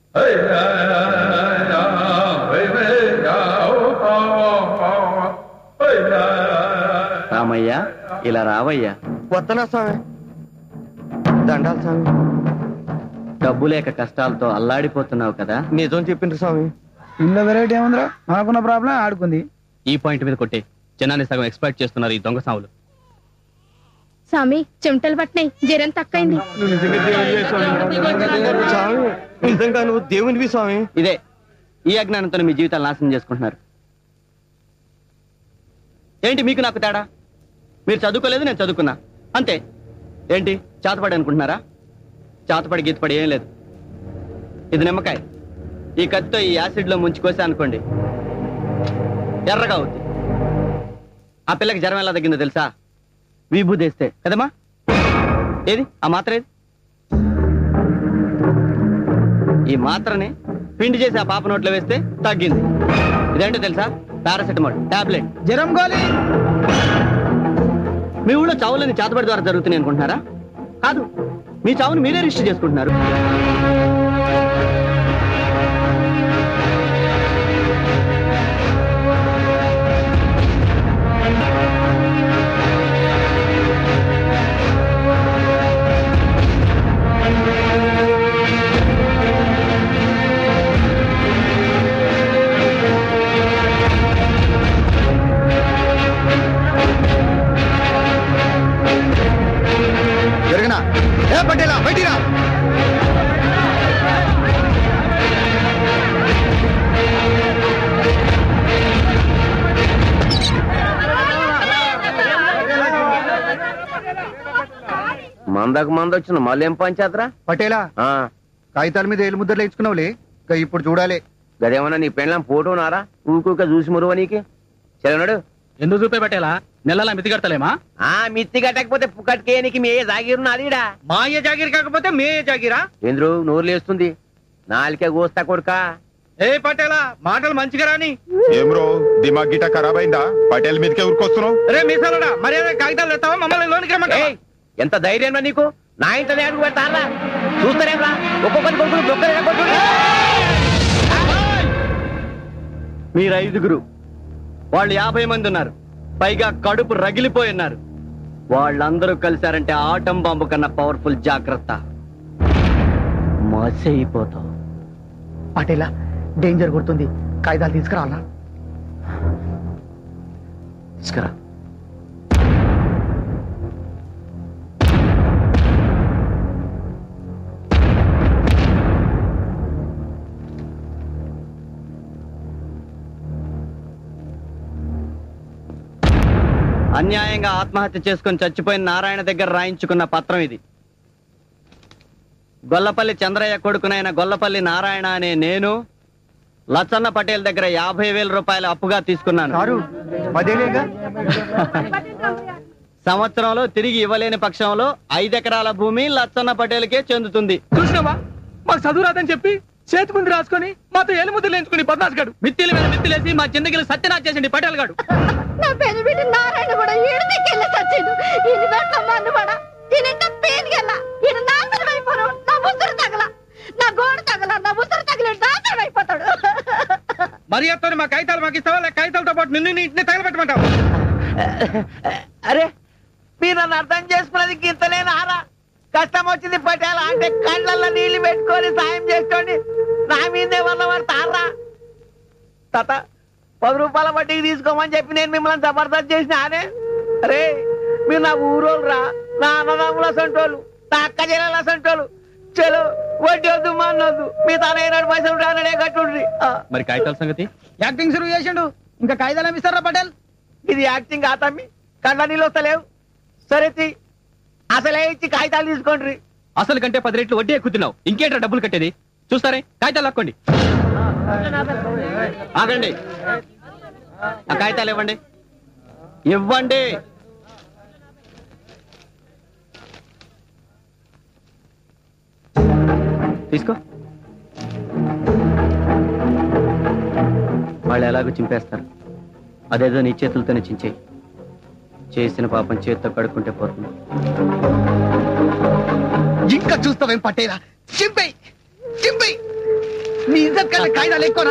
రామయ్య ఇలా రావయ్యా వద్దనా స్వామి దండాలి స్వామి డబ్బు లేక కష్టాలతో అల్లాడిపోతున్నావు కదా నిజం చెప్పిండ్రు స్వామి ఇందులో వెరైటీ ఏముందిరా మనకున్న ప్రాబ్లం ఆడుకుంది ఈ పాయింట్ మీద కొట్టే జనాన్ని సగం ఎక్స్పెక్ట్ చేస్తున్నారు ఈ దొంగ సాములు స్వామి చెమటలు పట్టినాయి జ్వరం తక్కువైంది స్వామి నిజంగా నువ్వు దేవునివి స్వామి ఇదే ఈ అజ్ఞానంతో మీ జీవితాలు నాశనం చేసుకుంటున్నారు ఏంటి మీకు నాకు తేడా మీరు చదువుకోలేదు నేను చదువుకున్నా అంతే ఏంటి చేతపడి అనుకుంటున్నారా చేతపడి గీతపడి ఏం లేదు ఇది నిమ్మకాయ ఈ కత్తితో ఈ యాసిడ్ లో ముంచి కోసా అనుకోండి ఎర్రగా అవుద్ది ఆ పిల్లకి జ్వరం ఎలా తగ్గిందో తెలుసా విభూదేస్తే కదమ్మా ఏది ఆ మాత్ర ఏది ఈ మాత్రని పిండి చేసి ఆ పాప నోట్లో వేస్తే తగ్గింది ఇదేంటో తెలుసా పారాసెటమాల్ టాబ్లెట్ జ్వరం గోలి మీ ఊళ్ళో చావులని చేతబడి ద్వారా జరుగుతున్నాయి అనుకుంటున్నారా కాదు మీ చావుని మీరే రిజిస్టర్ చేసుకుంటున్నారు జరిగినా ఏ పట్టేలా బయటిరా మందకు మంద వచ్చిన మళ్ళీ ఏం పంచాతరా పటేలా కాగితాల మీద ఏలు ముద్రలు వేయించుకున్నావులే ఇక ఇప్పుడు చూడాలి గదేమన్నా నీ పెళ్ళం ఫోటో నారా ఊకూక చూసి మురువ నీకి చదివినాడు ఎందుకు చూపే పెట్టేలా నెలలా మితి కడతలేమా ఆ మిత్తి కట్టకపోతే పుక్కటికేయనికి మీ జాగిరున్నదిడా మా అయ్య జాగిరి కాకపోతే మీ అయ్య జాగిరా ఏంద్రు నోరు లేస్తుంది నాలికే కోస్తా కొడుకా ఏ పటేలా మాటలు మంచిగా రాని ఏం రో దిమాగ్ గిట ఖరాబ్ అయిందా పటేల్ మీదకే ఊరుకొస్తున్నావు రే మీసాలడా మర్యాద కాగితాలు తెస్తావా మమ్మల్ని లోనికి రమ్మంటావా ఏయ్, ఎంత ధైర్యం నీకు నా ఇంటనే అడుగు పెడతారా చూస్తారేమ్రా ఒక్కొక్కరి కొడుకులు దొక్కలు కొట్టుడు మీరు ఐదుగురు వాళ్ళు యాభై మంది ఉన్నారు పైగా కడుపు రగిలిపోయి ఉన్నారు వాళ్ళందరూ కలిశారంటే ఆటం బాంబు కన్నా పవర్ఫుల్ జాగ్రత్త మసైపోతావు పటేలా డేంజర్ కొడుతుంది కాగితాలు తీసుకురావాలా తీసుకురా అన్యాయంగా ఆత్మహత్య చేసుకొని చచ్చిపోయిన నారాయణ దగ్గర రాయించుకున్న పత్రం ఇది గొల్లపల్లి చంద్రయ్య కొడుకునైన గొల్లపల్లి నారాయణ అనే నేను లచ్చన్న పటేల్ దగ్గర యాభై వేల రూపాయలు అప్పుగా తీసుకున్నాను సారు పదేలేగా సంవత్సరంలో తిరిగి ఇవ్వలేని పక్షంలో ఐదెకరాల భూమి లచ్చన్న పటేల్కే చెందుతుంది చూసినావా మాకు చదువు రాదని చెప్పి చేతి ముందు రాసుకొని మాతో ఏలు ముద్రలు వేయించుకుని పద్నాసు గడు మిత్తిల మీద మిత్తిలేసి మా జిందగీలు సత్యనాథ్ చేసండి పటేల్ గాడు నా పెద్ద బిడ్డ నారాయణ కూడా ఈడదికెళ్ళి సచ్చిండు ఈయన నోట్ల మన్ను పడ ఈయనంట పేరు గల్ల ఈయన నాశనం అయిపోను నా ముసురు తగల నా గోడ తగల నా ముసురు తగిలి నాశనం అయిపోతాడు మర్యాదతో మా కాగితాలు మాకు ఇస్తావా లేక కాగితాలతో పాటు నిన్ను నీ ఇంటిని తగలబెట్టమంటావు అరే మీరు నన్ను అర్థం చేసుకున్నది గింతలేని ఆరా కష్టం వచ్చింది పటేల అంటే కళ్ళల్లో నీళ్లు పెట్టుకొని సాయం చేసుకోండి నా మీదే వల్ల పడతారా తాత పది రూపాయల వడ్డీకి తీసుకోమని చెప్పి నేను మిమ్మల్ని జబర్దస్త్ చేసినానే అరే మీరు నా ఊరోళ్ళు రా నా అన్నదమ్ముల సంటోళ్ళు నా అక్క చెల్లెల సంటోళ్ళు చలో వడ్డీ వద్దు మన్నొద్దు మీ తన ఏనాడు పైసలు రానడే కట్టుండ్రి ఆ, మరి కాగితాల సంగతి యాక్టింగ్ షురూ చేసిండు ఇంకా కాగితాలు ఏమిస్తారా పటేల్ ఇది యాక్టింగ్ ఆతమ్మి కళ్ళ నీళ్ళు వస్తలేవు సరే తీ. అసలే ఇచ్చి కాగితాలు తీసుకోండి అసలు కంటే పది రెట్లు వడ్డీ ఎక్కుతున్నావు ఇంకేంట్రా డబ్బులు కట్టేది చూస్తారే కాగితాలు లాక్కోండి ఆగండి ఆ కాగితాలు ఇవ్వండి ఇవ్వండి తీసుకో వాళ్ళు ఎలాగో చింపేస్తారు అదేదో నీ చేతులతోనే చించేయి చేసిన పాపం చేత్తో కడుక్కుంటే పోతుంది ఇంకా చూస్తావేం పటేలా చింపై చింపై నీ ఇజ్జత్ కన్నా కాగితాలు ఎక్కువనా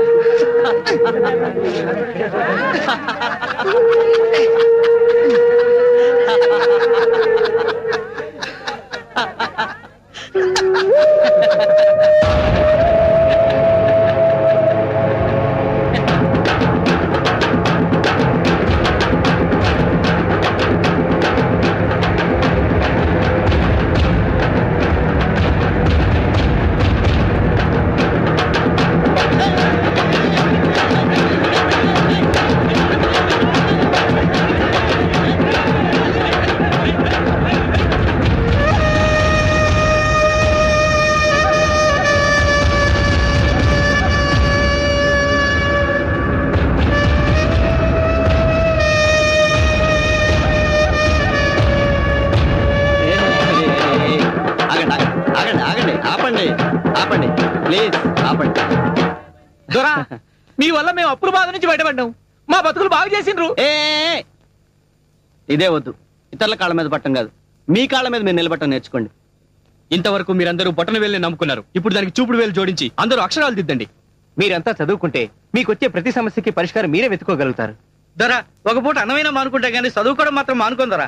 ఆగండి ఆగండి ఆగండి ఆగండి ఆపండి ఆపండి ప్లీజ్ ఆపండి దొరా మీ వల్ల మేము అప్పుల బాధ నుంచి బయటపడ్డాం మా బతుకులు బాగు చేసిండ్రు ఏ ఏ, ఏ. ఇదే వద్దు ఇతరుల కాళ్ళ మీద పట్టం కాదు మీ కాళ్ళ మీద మీరు నిలబట్టం నేర్చుకోండి ఇంతవరకు మీరందరూ బొటన వేలు నమ్ముకున్నారు ఇప్పుడు దానికి చూపుడు వేలు జోడించి అందరూ అక్షరాలు దిద్దండి మీరంతా చదువుకుంటే మీకు వచ్చే ప్రతి సమస్యకి పరిష్కారం మీరే వెతుకోగలుగుతారు దొరా ఒక పూట అన్నమైన మానుకుంటే గానీ చదువుకోవడం మాత్రం మానుకుందరా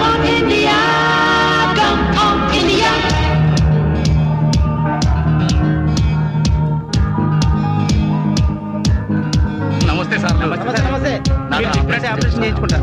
నమస్తే సార్ నమస్తే నమస్తే ఆపరేషన్ చేయించుకుంటా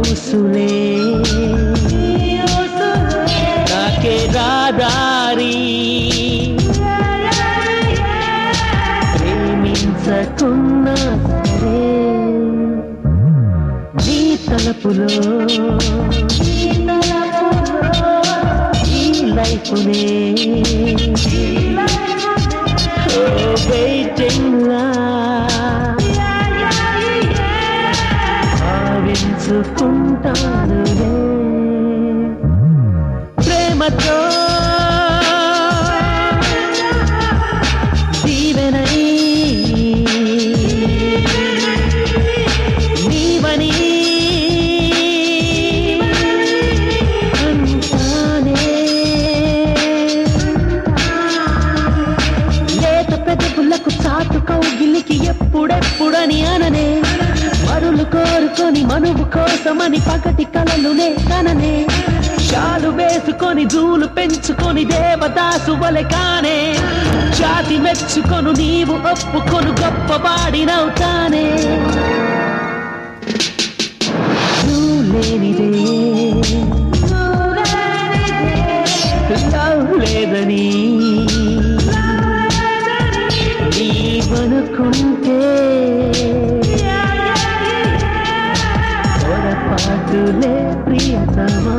ఊసులే నాకే రాదారి ప్రేమించకున్నా సరే నీ తలపులో ఈ లైఫ్నే ఓ వెయిటింగ్ లా భావించుకుంటానులే ప్రేమతో దీవెనై నీవని అంటానే లేత పెదవులకు చాటు కౌగిలికి ఎప్పుడెప్పుడని అననే మరులు కోరుకొని మనువు కోసమని పగటి కలలునే కననే చాలు వేసుకొని జూలు పెంచుకొని దేవదాసు వలె కానే జాతి మెచ్చుకొను నీవు ఒప్పుకొను గొప్పవాడినవుతానే నువ్వు లేనిదే లవ్ లేదని నీవనుకుంటే పొరపాటులే ప్రియతమా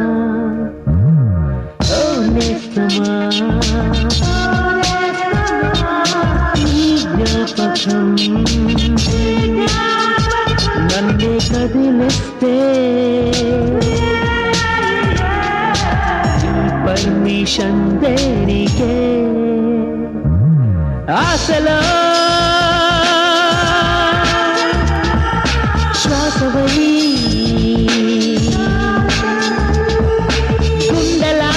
ఓ నేస్తమా ఈ జ్ఞాపకం నన్నే కదిలిస్తే పర్మిషన్ దేనికే ఆశలో శ్వాసవై గుండెలా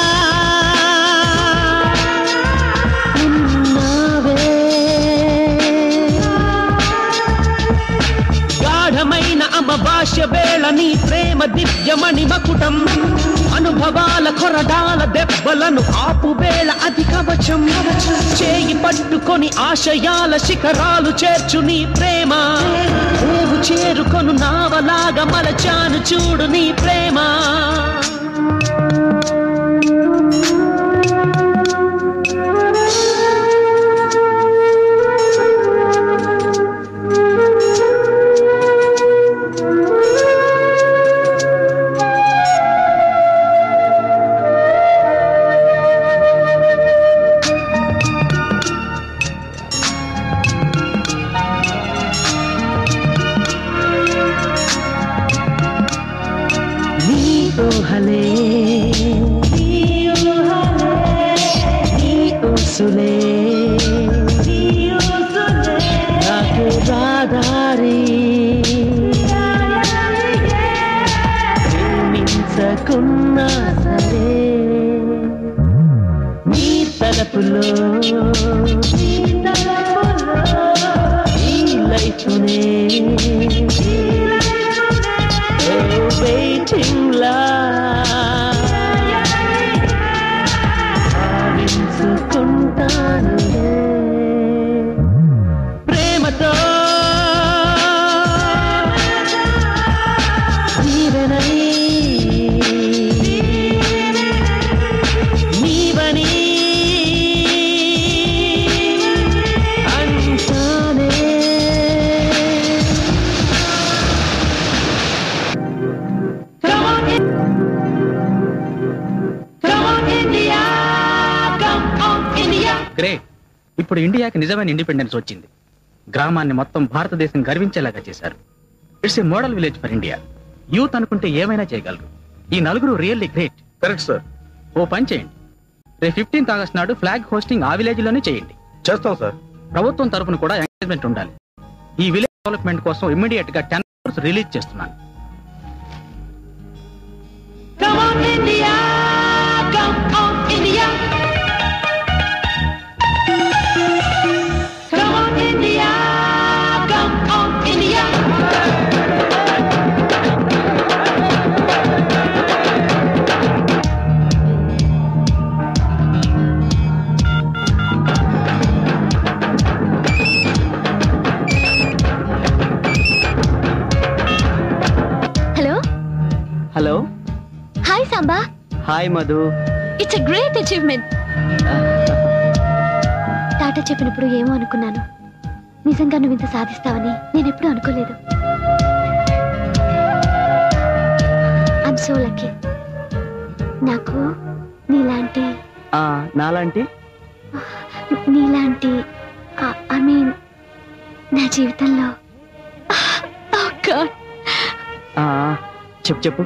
ఉన్నావే గాఢమైన అమభాష్య వేళ నీ ప్రేమ దివ్యమణి మకుటం అనుభవాల కొరడాల దెబ్బలను ఆపు వేళ అది కవచం చేయి పట్టుకొని ఆశయాల శిఖరాలు చేర్చు నీ ప్రేమ రేవు చేరుకొను నావలాగా మలచాను చూడు నీ ప్రేమ నీ ఊహలే నీ ఊసులే నాకు రాదారి ప్రేమించకున్నా సరే నీ తలపులో ఈ లైఫ్నే waiting లా భావించుకుంటానులే ప్రేమతో జీవనై నీవని అంటానే Come on, in- Come on, India! Come on, India! Great ఇప్పుడు ఇండియాకి నిజమైన ఇండిపెండెన్స్ వచ్చింది గ్రామాన్ని మొత్తం భారతదేశం గర్వించేలాగా చేశారు it's a model village for India youth అనుకుంటే ఏమైనా చేయగలరు ఈ నలుగురు రియల్లీ గ్రేట్ కరెక్ట్ సార్ ఓ పని చేయండి రేపు ఫిఫ్టీన్త్ ఆగస్ట్ నాడు ఫ్లాగ్ హోస్టింగ్ ఆ విలేజ్ లోనే చేయండి చేస్తాం సార్ ప్రభుత్వం తరపున కూడా ఎంకరేజ్మెంట్ ఉండాలి ఈ విలేజ్ డెవలప్మెంట్ కోసం ఇమ్మీడియట్ గా టెన్ రిలీజ్ చేస్తున్నాను Come on, India! Come on, India! Come on, India! Come on, India! Hello hello hi Samba hi Madhu it's a great achievement Tata చెప్పినప్పుడు ఏమో అనుకున్నాను నిజంగా నువ్వు ఇంత సాధిస్తావని నేను ఎప్పుడూ అనుకోలేదు ఐమ్ సో లక్కీ నాకు నీలాంటి ఆ, నాలాంటి నీలాంటి ఐ మీన్ నా జీవితంలో Oh God. ఆ, చెప్పు చెప్పు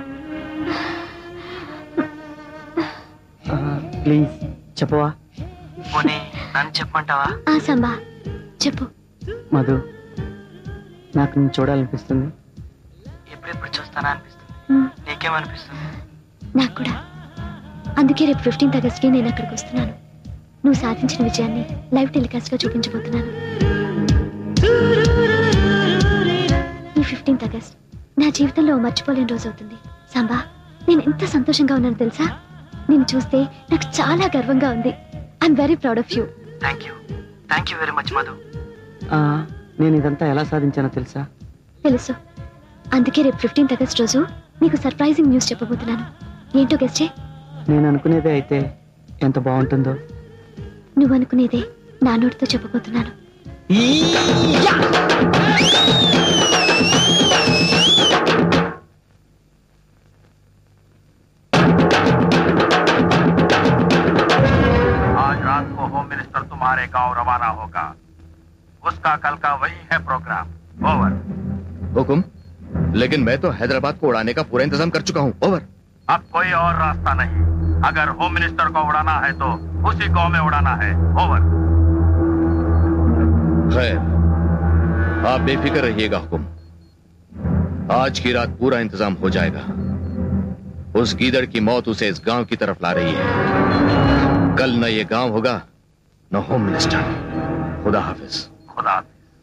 ప్లీజ్ చెప్పవా పోనీ నన్ను చెప్పమంటావా ఆ సంబా చెప్పు మధు నాకు నేను చూడాలనిపిస్తుంది ఎప్పుడెప్పుడు చూస్తానా అనిపిస్తుంది మ్, నీకేమనిపిస్తుంది నాకు కూడా అందుకే రేపు ఫిఫ్టీన్త్ ఆగస్ట్కి నేను అక్కడికి వస్తున్నాను నువ్వు సాధించిన విజయాన్ని లైవ్ టెలికాస్ట్ గా చూపించబోతున్నాను ఈ ఫిఫ్టీన్త్ ఆగస్ట్ నా జీవితంలో ఓ మర్చిపోలేని రోజు అవుతుంది సాంబా నేను ఎంత సంతోషంగా ఉన్నాను తెలుసా నిన్ను చూస్తే నాకు చాలా గర్వంగా ఉంది I'm very proud of you thank you thank you very much Madhu నేను ఇదంతా ఎలా సాధించానో తెలుసా తెలుసు అందుకే రేపు ఫిఫ్టీన్త్ ఆగస్ట్ రోజు నీకు సర్ప్రైజింగ్ న్యూస్ చెప్పబోతున్నాను ఏంటో గెస్ట్ చే నేను అనుకునేదే అయితే ఎంత బాగుంటుందో నువ్వు అనుకునేదే నా నోటితో చెప్పబోతున్నాను आज रात को होम मिनिस्टर तुम्हारे गांव रवाना होगा उसका कल का वही है प्रोग्राम ओवर हुकुम लेकिन मैं तो हैदराबाद को उड़ाने का पूरा इंतजाम कर चुका हूँ ओवर अब कोई और रास्ता नहीं अगर होम मिनिस्टर को उड़ाना है तो उसी गांव में उड़ाना है ओवर खैर आप बेफिक्र रहिएगा हुकुम आज की रात पूरा इंतजाम हो जाएगा उस गीदड़ की मौत उसे इस गांव की तरफ ला रही है कल न ये गांव होगा न होम मिनिस्टर खुदा हाफिज खुदा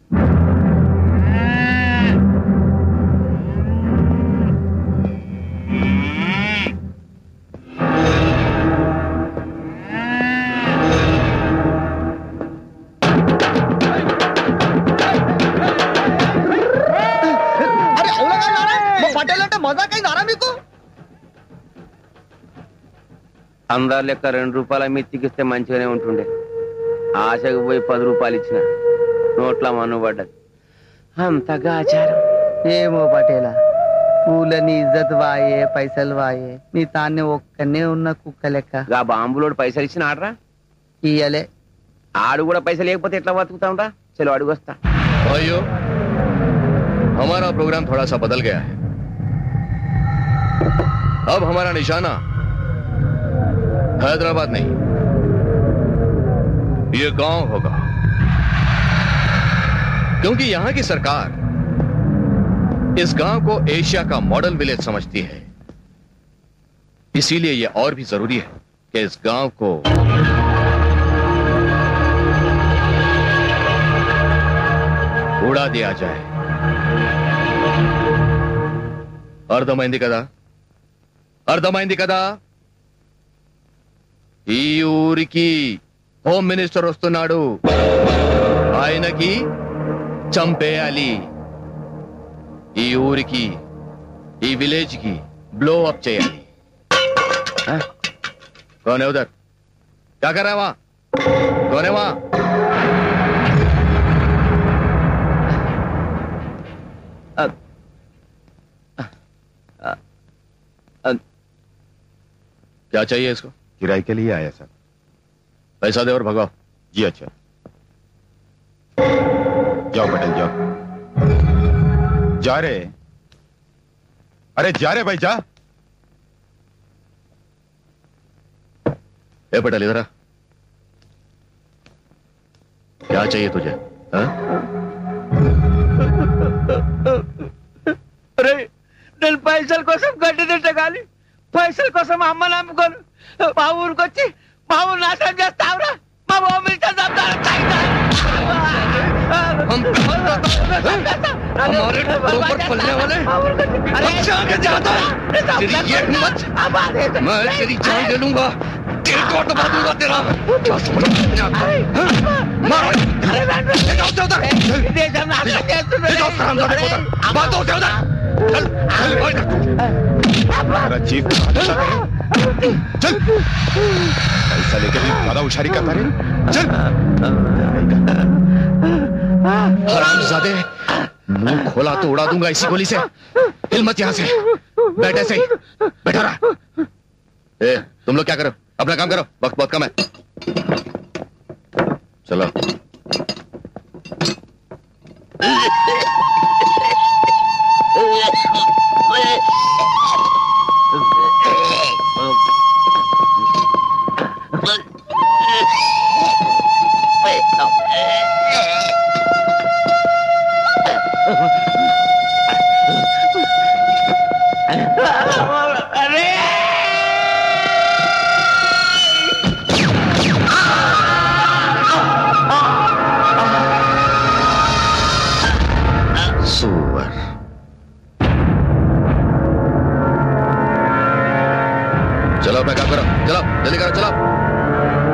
అరే అవునా కాదా? మా పటేల్ అంటే మజాక్ అయిందారా మీకు అందరు లెక్క రెండు రూపాయల మిత్తికిస్తే మంచిగానే ఉంటుండే ఆశకు పోయి పది రూపాయలు ఇచ్చిన నోట్ల మన్ను పడ్డది అంతగా ఆచారం ఏమో పటేలా ఊళ్ళని ఇజ్జత్ వాయే పైసలు వాయే నీ తాన్ని ఒక్కనే ఉన్న కుక్క లెక్క గా బాంబులోడు పైసలు ఇచ్చిన ఆడరా ఇయ్యలే ఆడు కూడా పైసలు లేకపోతే ఎట్లా బతుకుతా ఉంటా చలో అడుగు వస్తా भाइयों हमारा प्रोग्राम थोड़ा सा बदल गया है अब हमारा निशाना हैदराबाद नहीं ये गांव होगा क्योंकि यहां की सरकार इस गांव को एशिया का मॉडल विलेज समझती है इसीलिए यह और भी जरूरी है कि इस गांव को उड़ा दिया जाए అర్థమైంది కదా అర్థమైంది కదా ఈ ఊరికి హోమ్ మినిస్టర్ వస్తున్నాడు ఆయనకి చంపేయాలి ఈ ఊరికి ఈ విలేజ్ కి బ్లో అప్ చేయాలి कौन है उधर क्या कर रहा है वहां कौन है वहां क्या चाहिए इसको किराए के लिए आया सर पैसा दे और भगाओ जी अच्छा जाओ पटेल जाओ जा रे अरे जा रे भाई जा ए पटेल इधर आ क्या चाहिए तुझे हाँ? అరే నేను పైసల కోసం గడ్డి తిట్టగాలి పైసల కోసం అమ్మని అమ్ముకోను మా ఊరికి వచ్చి మా ఊరు నాశనం చేస్తావురా మా మమ్మీ हमारे टुकड़ों पर पलने वाले बच्चे आगे जाता है तेरी ये हिम्मत मैं तेरी जान ले लूंगा तेरे को दबा दूंगा तेरा क्या समझ मारो ले जाओ उसे उधर ले जाओ ले जाओ हरामजादे को उधर बात उसे उधर चल चल मेरा चीफ चल पैसा लेकर भी ज्यादा उशारी करता रे चल हरामजादे मुंह खोला तो उड़ा दूंगा इसी गोली से हिल मत यहां से बैठ ऐसे ही बैठा रहा ए तुम लोग क्या करो अपना काम करो वक्त बहुत कम है चलो सुअर चलो अपना काम करो चलो जल्दी करो चलो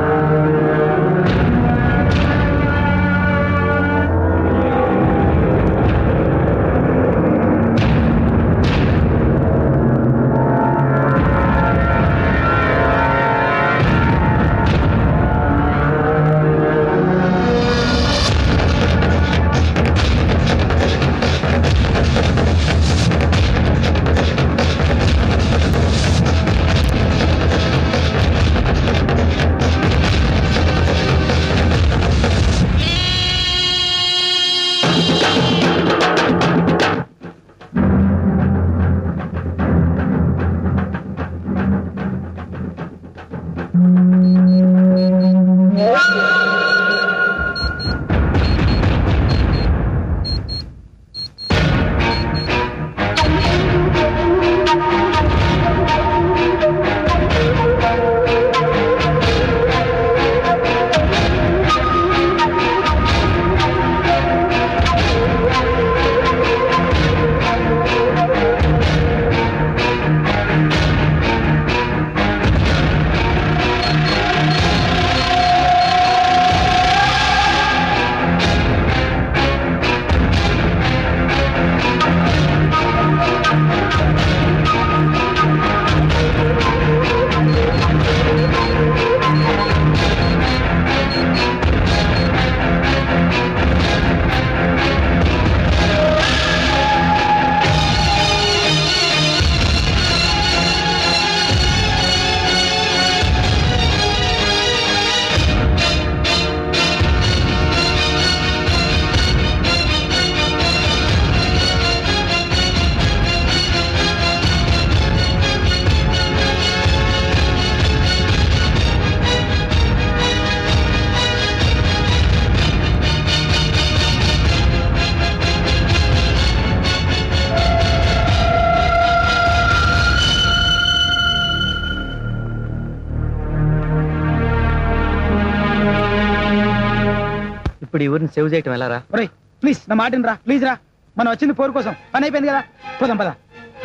ఇప్పుడు ఈ ఊరిని సేవ్ చేయటం ఎలా రా ఒరేయ్ ప్లీజ్ నా మాట రా ప్లీజ్ రా మనం వచ్చింది పోరు కోసం పని అయిపోయింది కదా పోదాం పద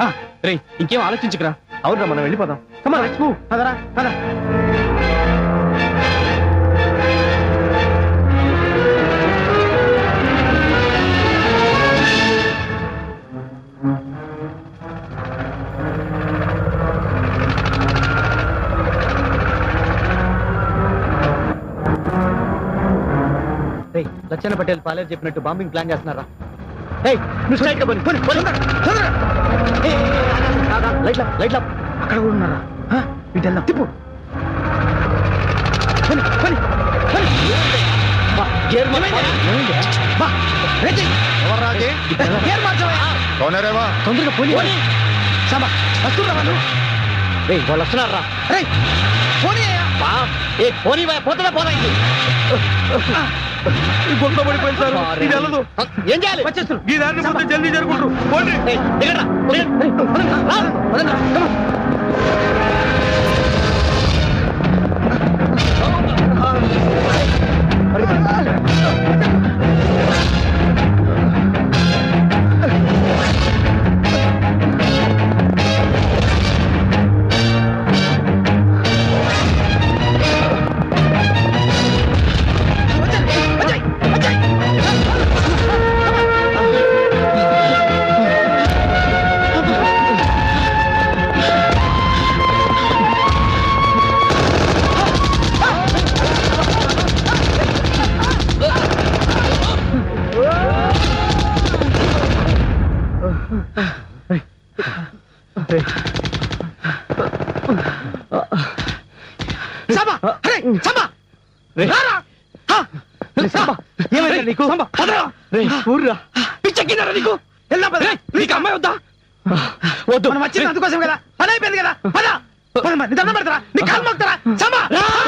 రే ఇంకేం ఆలోచించుకురా అవునరా మనం వెళ్ళిపోదాం కమా పదరా పద రే లచ్చన్న పటేల్ పాలేరు చెప్పినట్టు బాంబింగ్ ప్లాన్ చేస్తున్నారా రేయ్ నువ్వు స్ట్రైట్ గా పోనీ పోనీ పోనీ ఏయ్, ఏయ్, ఏయ్, ఆగు, ఆగు, ఆగు, లైట్ లా లైట్ లా అక్కడ కూడా ఉన్నారా ఆ, ఇటు వెళ్దాం తిప్పు పోనీ, పోనీ, పోనీ. బా, గేర్ మార్చు. బా, రెడ్డి. గేర్ మార్చవయ్యా. कौन है रे वहाँ తొందరగా పోనీ పోనీ. సాంబా, వస్తున్నా వాళ్ళు రే వాళ్ళు వస్తున్నారా రేయ్, పోనీ అయ్యా. బా ఏ పోనీ బా, పోతుందా పోదా ఇది గుంట పడిపోయింది సార్ ఇది వెళ్ళదు ఏం చేయాలి వచ్చేస్తున్నారు ఈ దాన్ని మొత్తం జల్దీ జరుగుంటారు పోండి ఏయ్, దిగండ్రా, దిగండి. రేయ్, పదండి, రా, పదండి, come on. వచ్చేయ్, వచ్చేయ్. సంబా అరే సంబా రారా హా! సంబా ఏమైంది నీకు సంబా పదరా రే ఊర్రా పిచ్చెక్కినారా నీకు వెళ్దాం పద నీకు అమ్మాయి వద్దా వద్దు మనం వచ్చింది అందుకోసం కదా పని అయిపోయింది కదా పద పద మరి, నీ దండం పెడతారా నీ కాలు మొక్కుతారా సంబా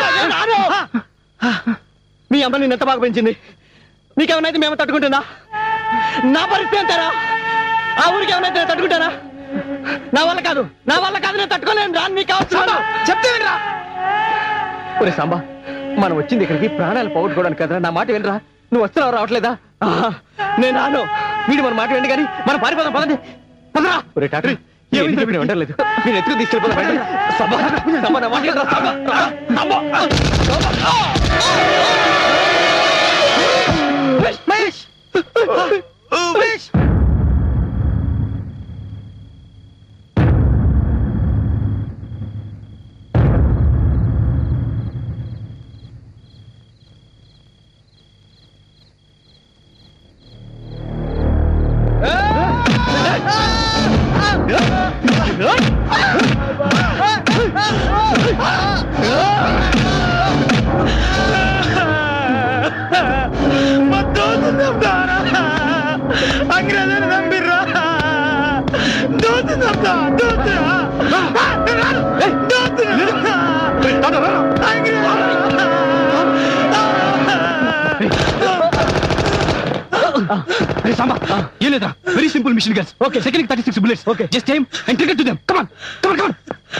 మీ అమ్మ నేను ఎంత బాగా పెంచింది నీకేమైనా మేము తట్టుకుంటుందా నా పరిస్థితి అంటారా ఆ ఊరికి ఏమైనా నేను తట్టుకుంటారా నా వల్ల కాదు నా వల్ల కాదు నేను తట్టుకోలేను రా నీకు కావచ్చు చెప్తే వినరా ఒరే సాంబా మనం వచ్చింది ఇక్కడికి ప్రాణాలు పోగొట్టుకోవడానికి కదరా నా మాట వినరా నువ్వు వస్తున్నావు రావట్లేదా ఆహా, నేను రాను వీడు మన మాట విండి కానీ మనం పారిపోదాం పదండి పదరా ఒరే టాటరీ ఏమి చెప్పిన ఉండలేదు నేను ఎత్తుకు తీసుకెళ్ళిపోదాం రండి. సబ్బా, సబ్బా, నా మాట వినరా, సబ్బా, సబ్బా, సబ్బా. మహేష్ మహేష్ అంగ్రేజులు నంబిర్రా దోతు నమ్మా దోతు ఏం లేదా very simple machine guns okay second thirty six bullets okay just time and trigger to them come on come on come on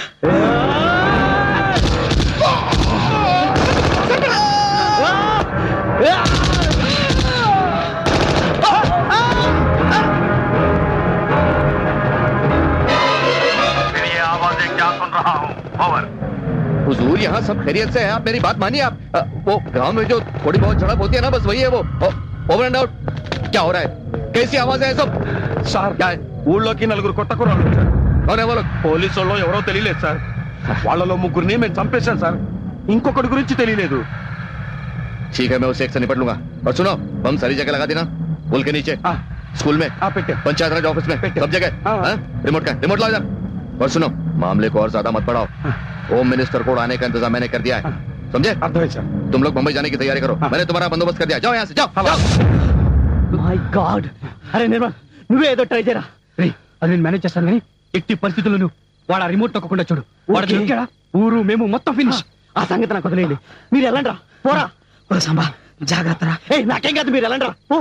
फिर ये आवाजें क्या सुन रहा हूँ ओवर हुजूर यहाँ सब खैरियत से है आप मेरी बात मानिए आप अ, वो गांव में जो थोड़ी बहुत झड़प होती है ना बस वही है वो ओवर एंड आउट क्या हो रहा है कैसी आवाज है सब సార్ क्या है ఊళ్ళోకి నలుగురు కొత్త కుర్రాళ్ళు వచ్చారు कौन है वो लोग పోలీసు వాళ్ళు ఎవరో తెలియలేదు సార్ వాళ్ళలో ముగ్గురిని మేము చంపేశాం సార్ ఇంకొకటి గురించి తెలియలేదు ठीक है मैं उसे एक से निपट लूंगा और सुनो बम सारी जगह लगा देना पुल के नीचे स्कूल में पंचायत राज ऑफिस में सब जगह हाँ? रिमोट का रिमोट लाओ इधर और सुनो मामले को और ज्यादा मत बढ़ाओ होम मिनिस्टर को आने का इंतजाम मैंने कर दिया है समझे तुम लोग मुंबई जाने की तैयारी करो मैंने तुम्हारा बंदोबस्त कर दिया जाओ यहाँ से जाओ जाओ మై గాడ్ అరే నిర్మల్ నువ్వే ఏదో ట్రై చేయరా రే అది నేను మేనేజ్ చేస్తాను కానీ ఎట్టి పరిస్థితుల్లోనూ వాడు ఆ రిమోట్ నొక్కకుండా చూడు వాడు Okay. దొరికాడా ఊరు మేము మొత్తం ఫినిష్ ఆ సంగతి నాకు వదిలేయండి మీరు వెళ్ళండి రా పోరా ఓ సంబా జాగ్రత్త రా ఏ నాకేం కాదు మీరు వెళ్ళండి రా పో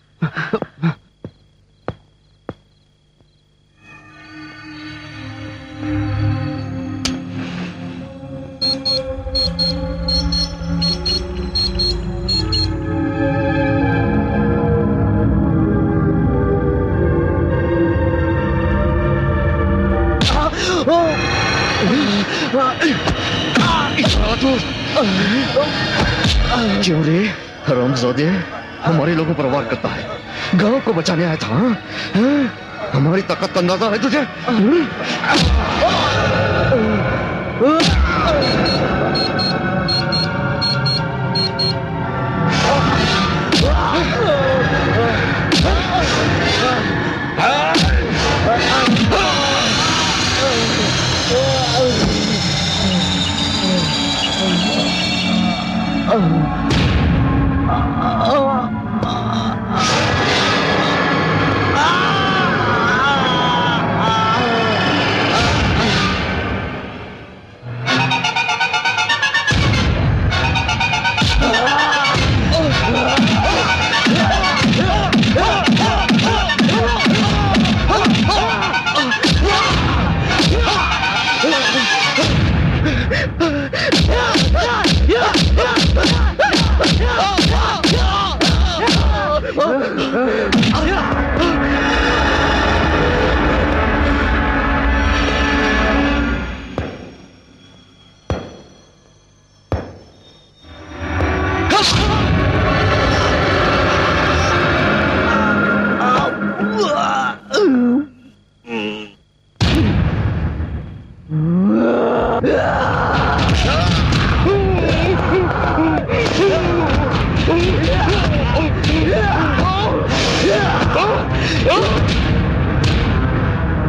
क्यों रे हरामजादे हमारे लोगों पर वार करता है गांव को बचाने आया था हाँ? हाँ? हमारी ताकत का अंदाजा है तुझे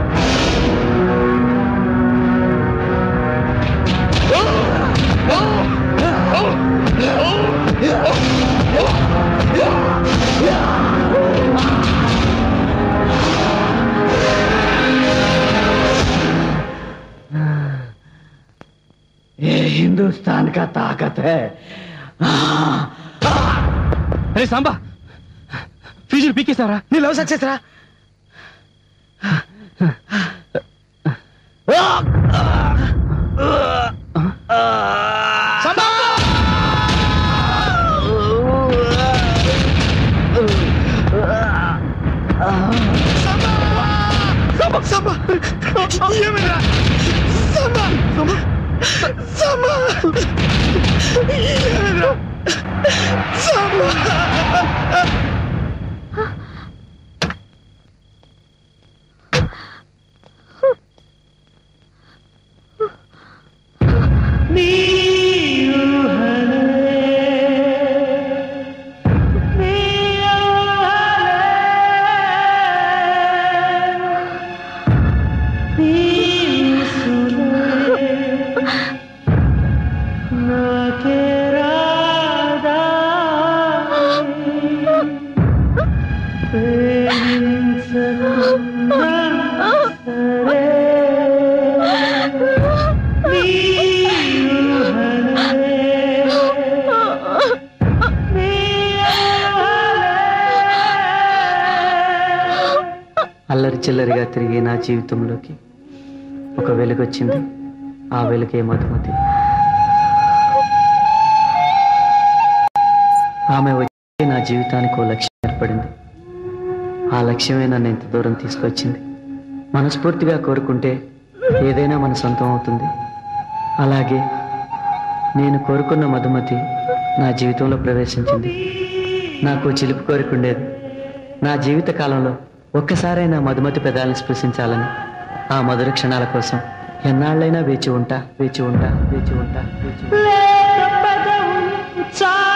Oh! हिंदुस्तान का ताकत है అరే సాంబా ఫీజులు పీకేశారా నీ లవ్ సక్సెస్ రా Sama, sama. Yeminle. Sama, sama. Sama. Yeminle. Sama. అల్లరి చిల్లరిగా తిరిగే నా జీవితంలోకి ఒక వెలుగొచ్చింది ఆ వెలుగే మధుమతి ఆమె వచ్చి నా జీవితానికి ఓ లక్ష్యం ఏర్పడింది ఆ లక్ష్యమే నన్ను ఇంత దూరం తీసుకొచ్చింది మనస్ఫూర్తిగా కోరుకుంటే ఏదైనా మన సొంతం అవుతుంది అలాగే నేను కోరుకున్న మధుమతి నా జీవితంలో ప్రవేశించింది నాకు చిలుపు కోరిక ఉండేది నా జీవిత కాలంలో ఒక్కసారైనా మధుమతి పెదాలను స్పృశించాలని ఆ మధుర క్షణాల కోసం ఎన్నాళ్ళైనా వేచి ఉంటా వేచి ఉంటా వేచి ఉంటా వేచి ఉంటా చాలు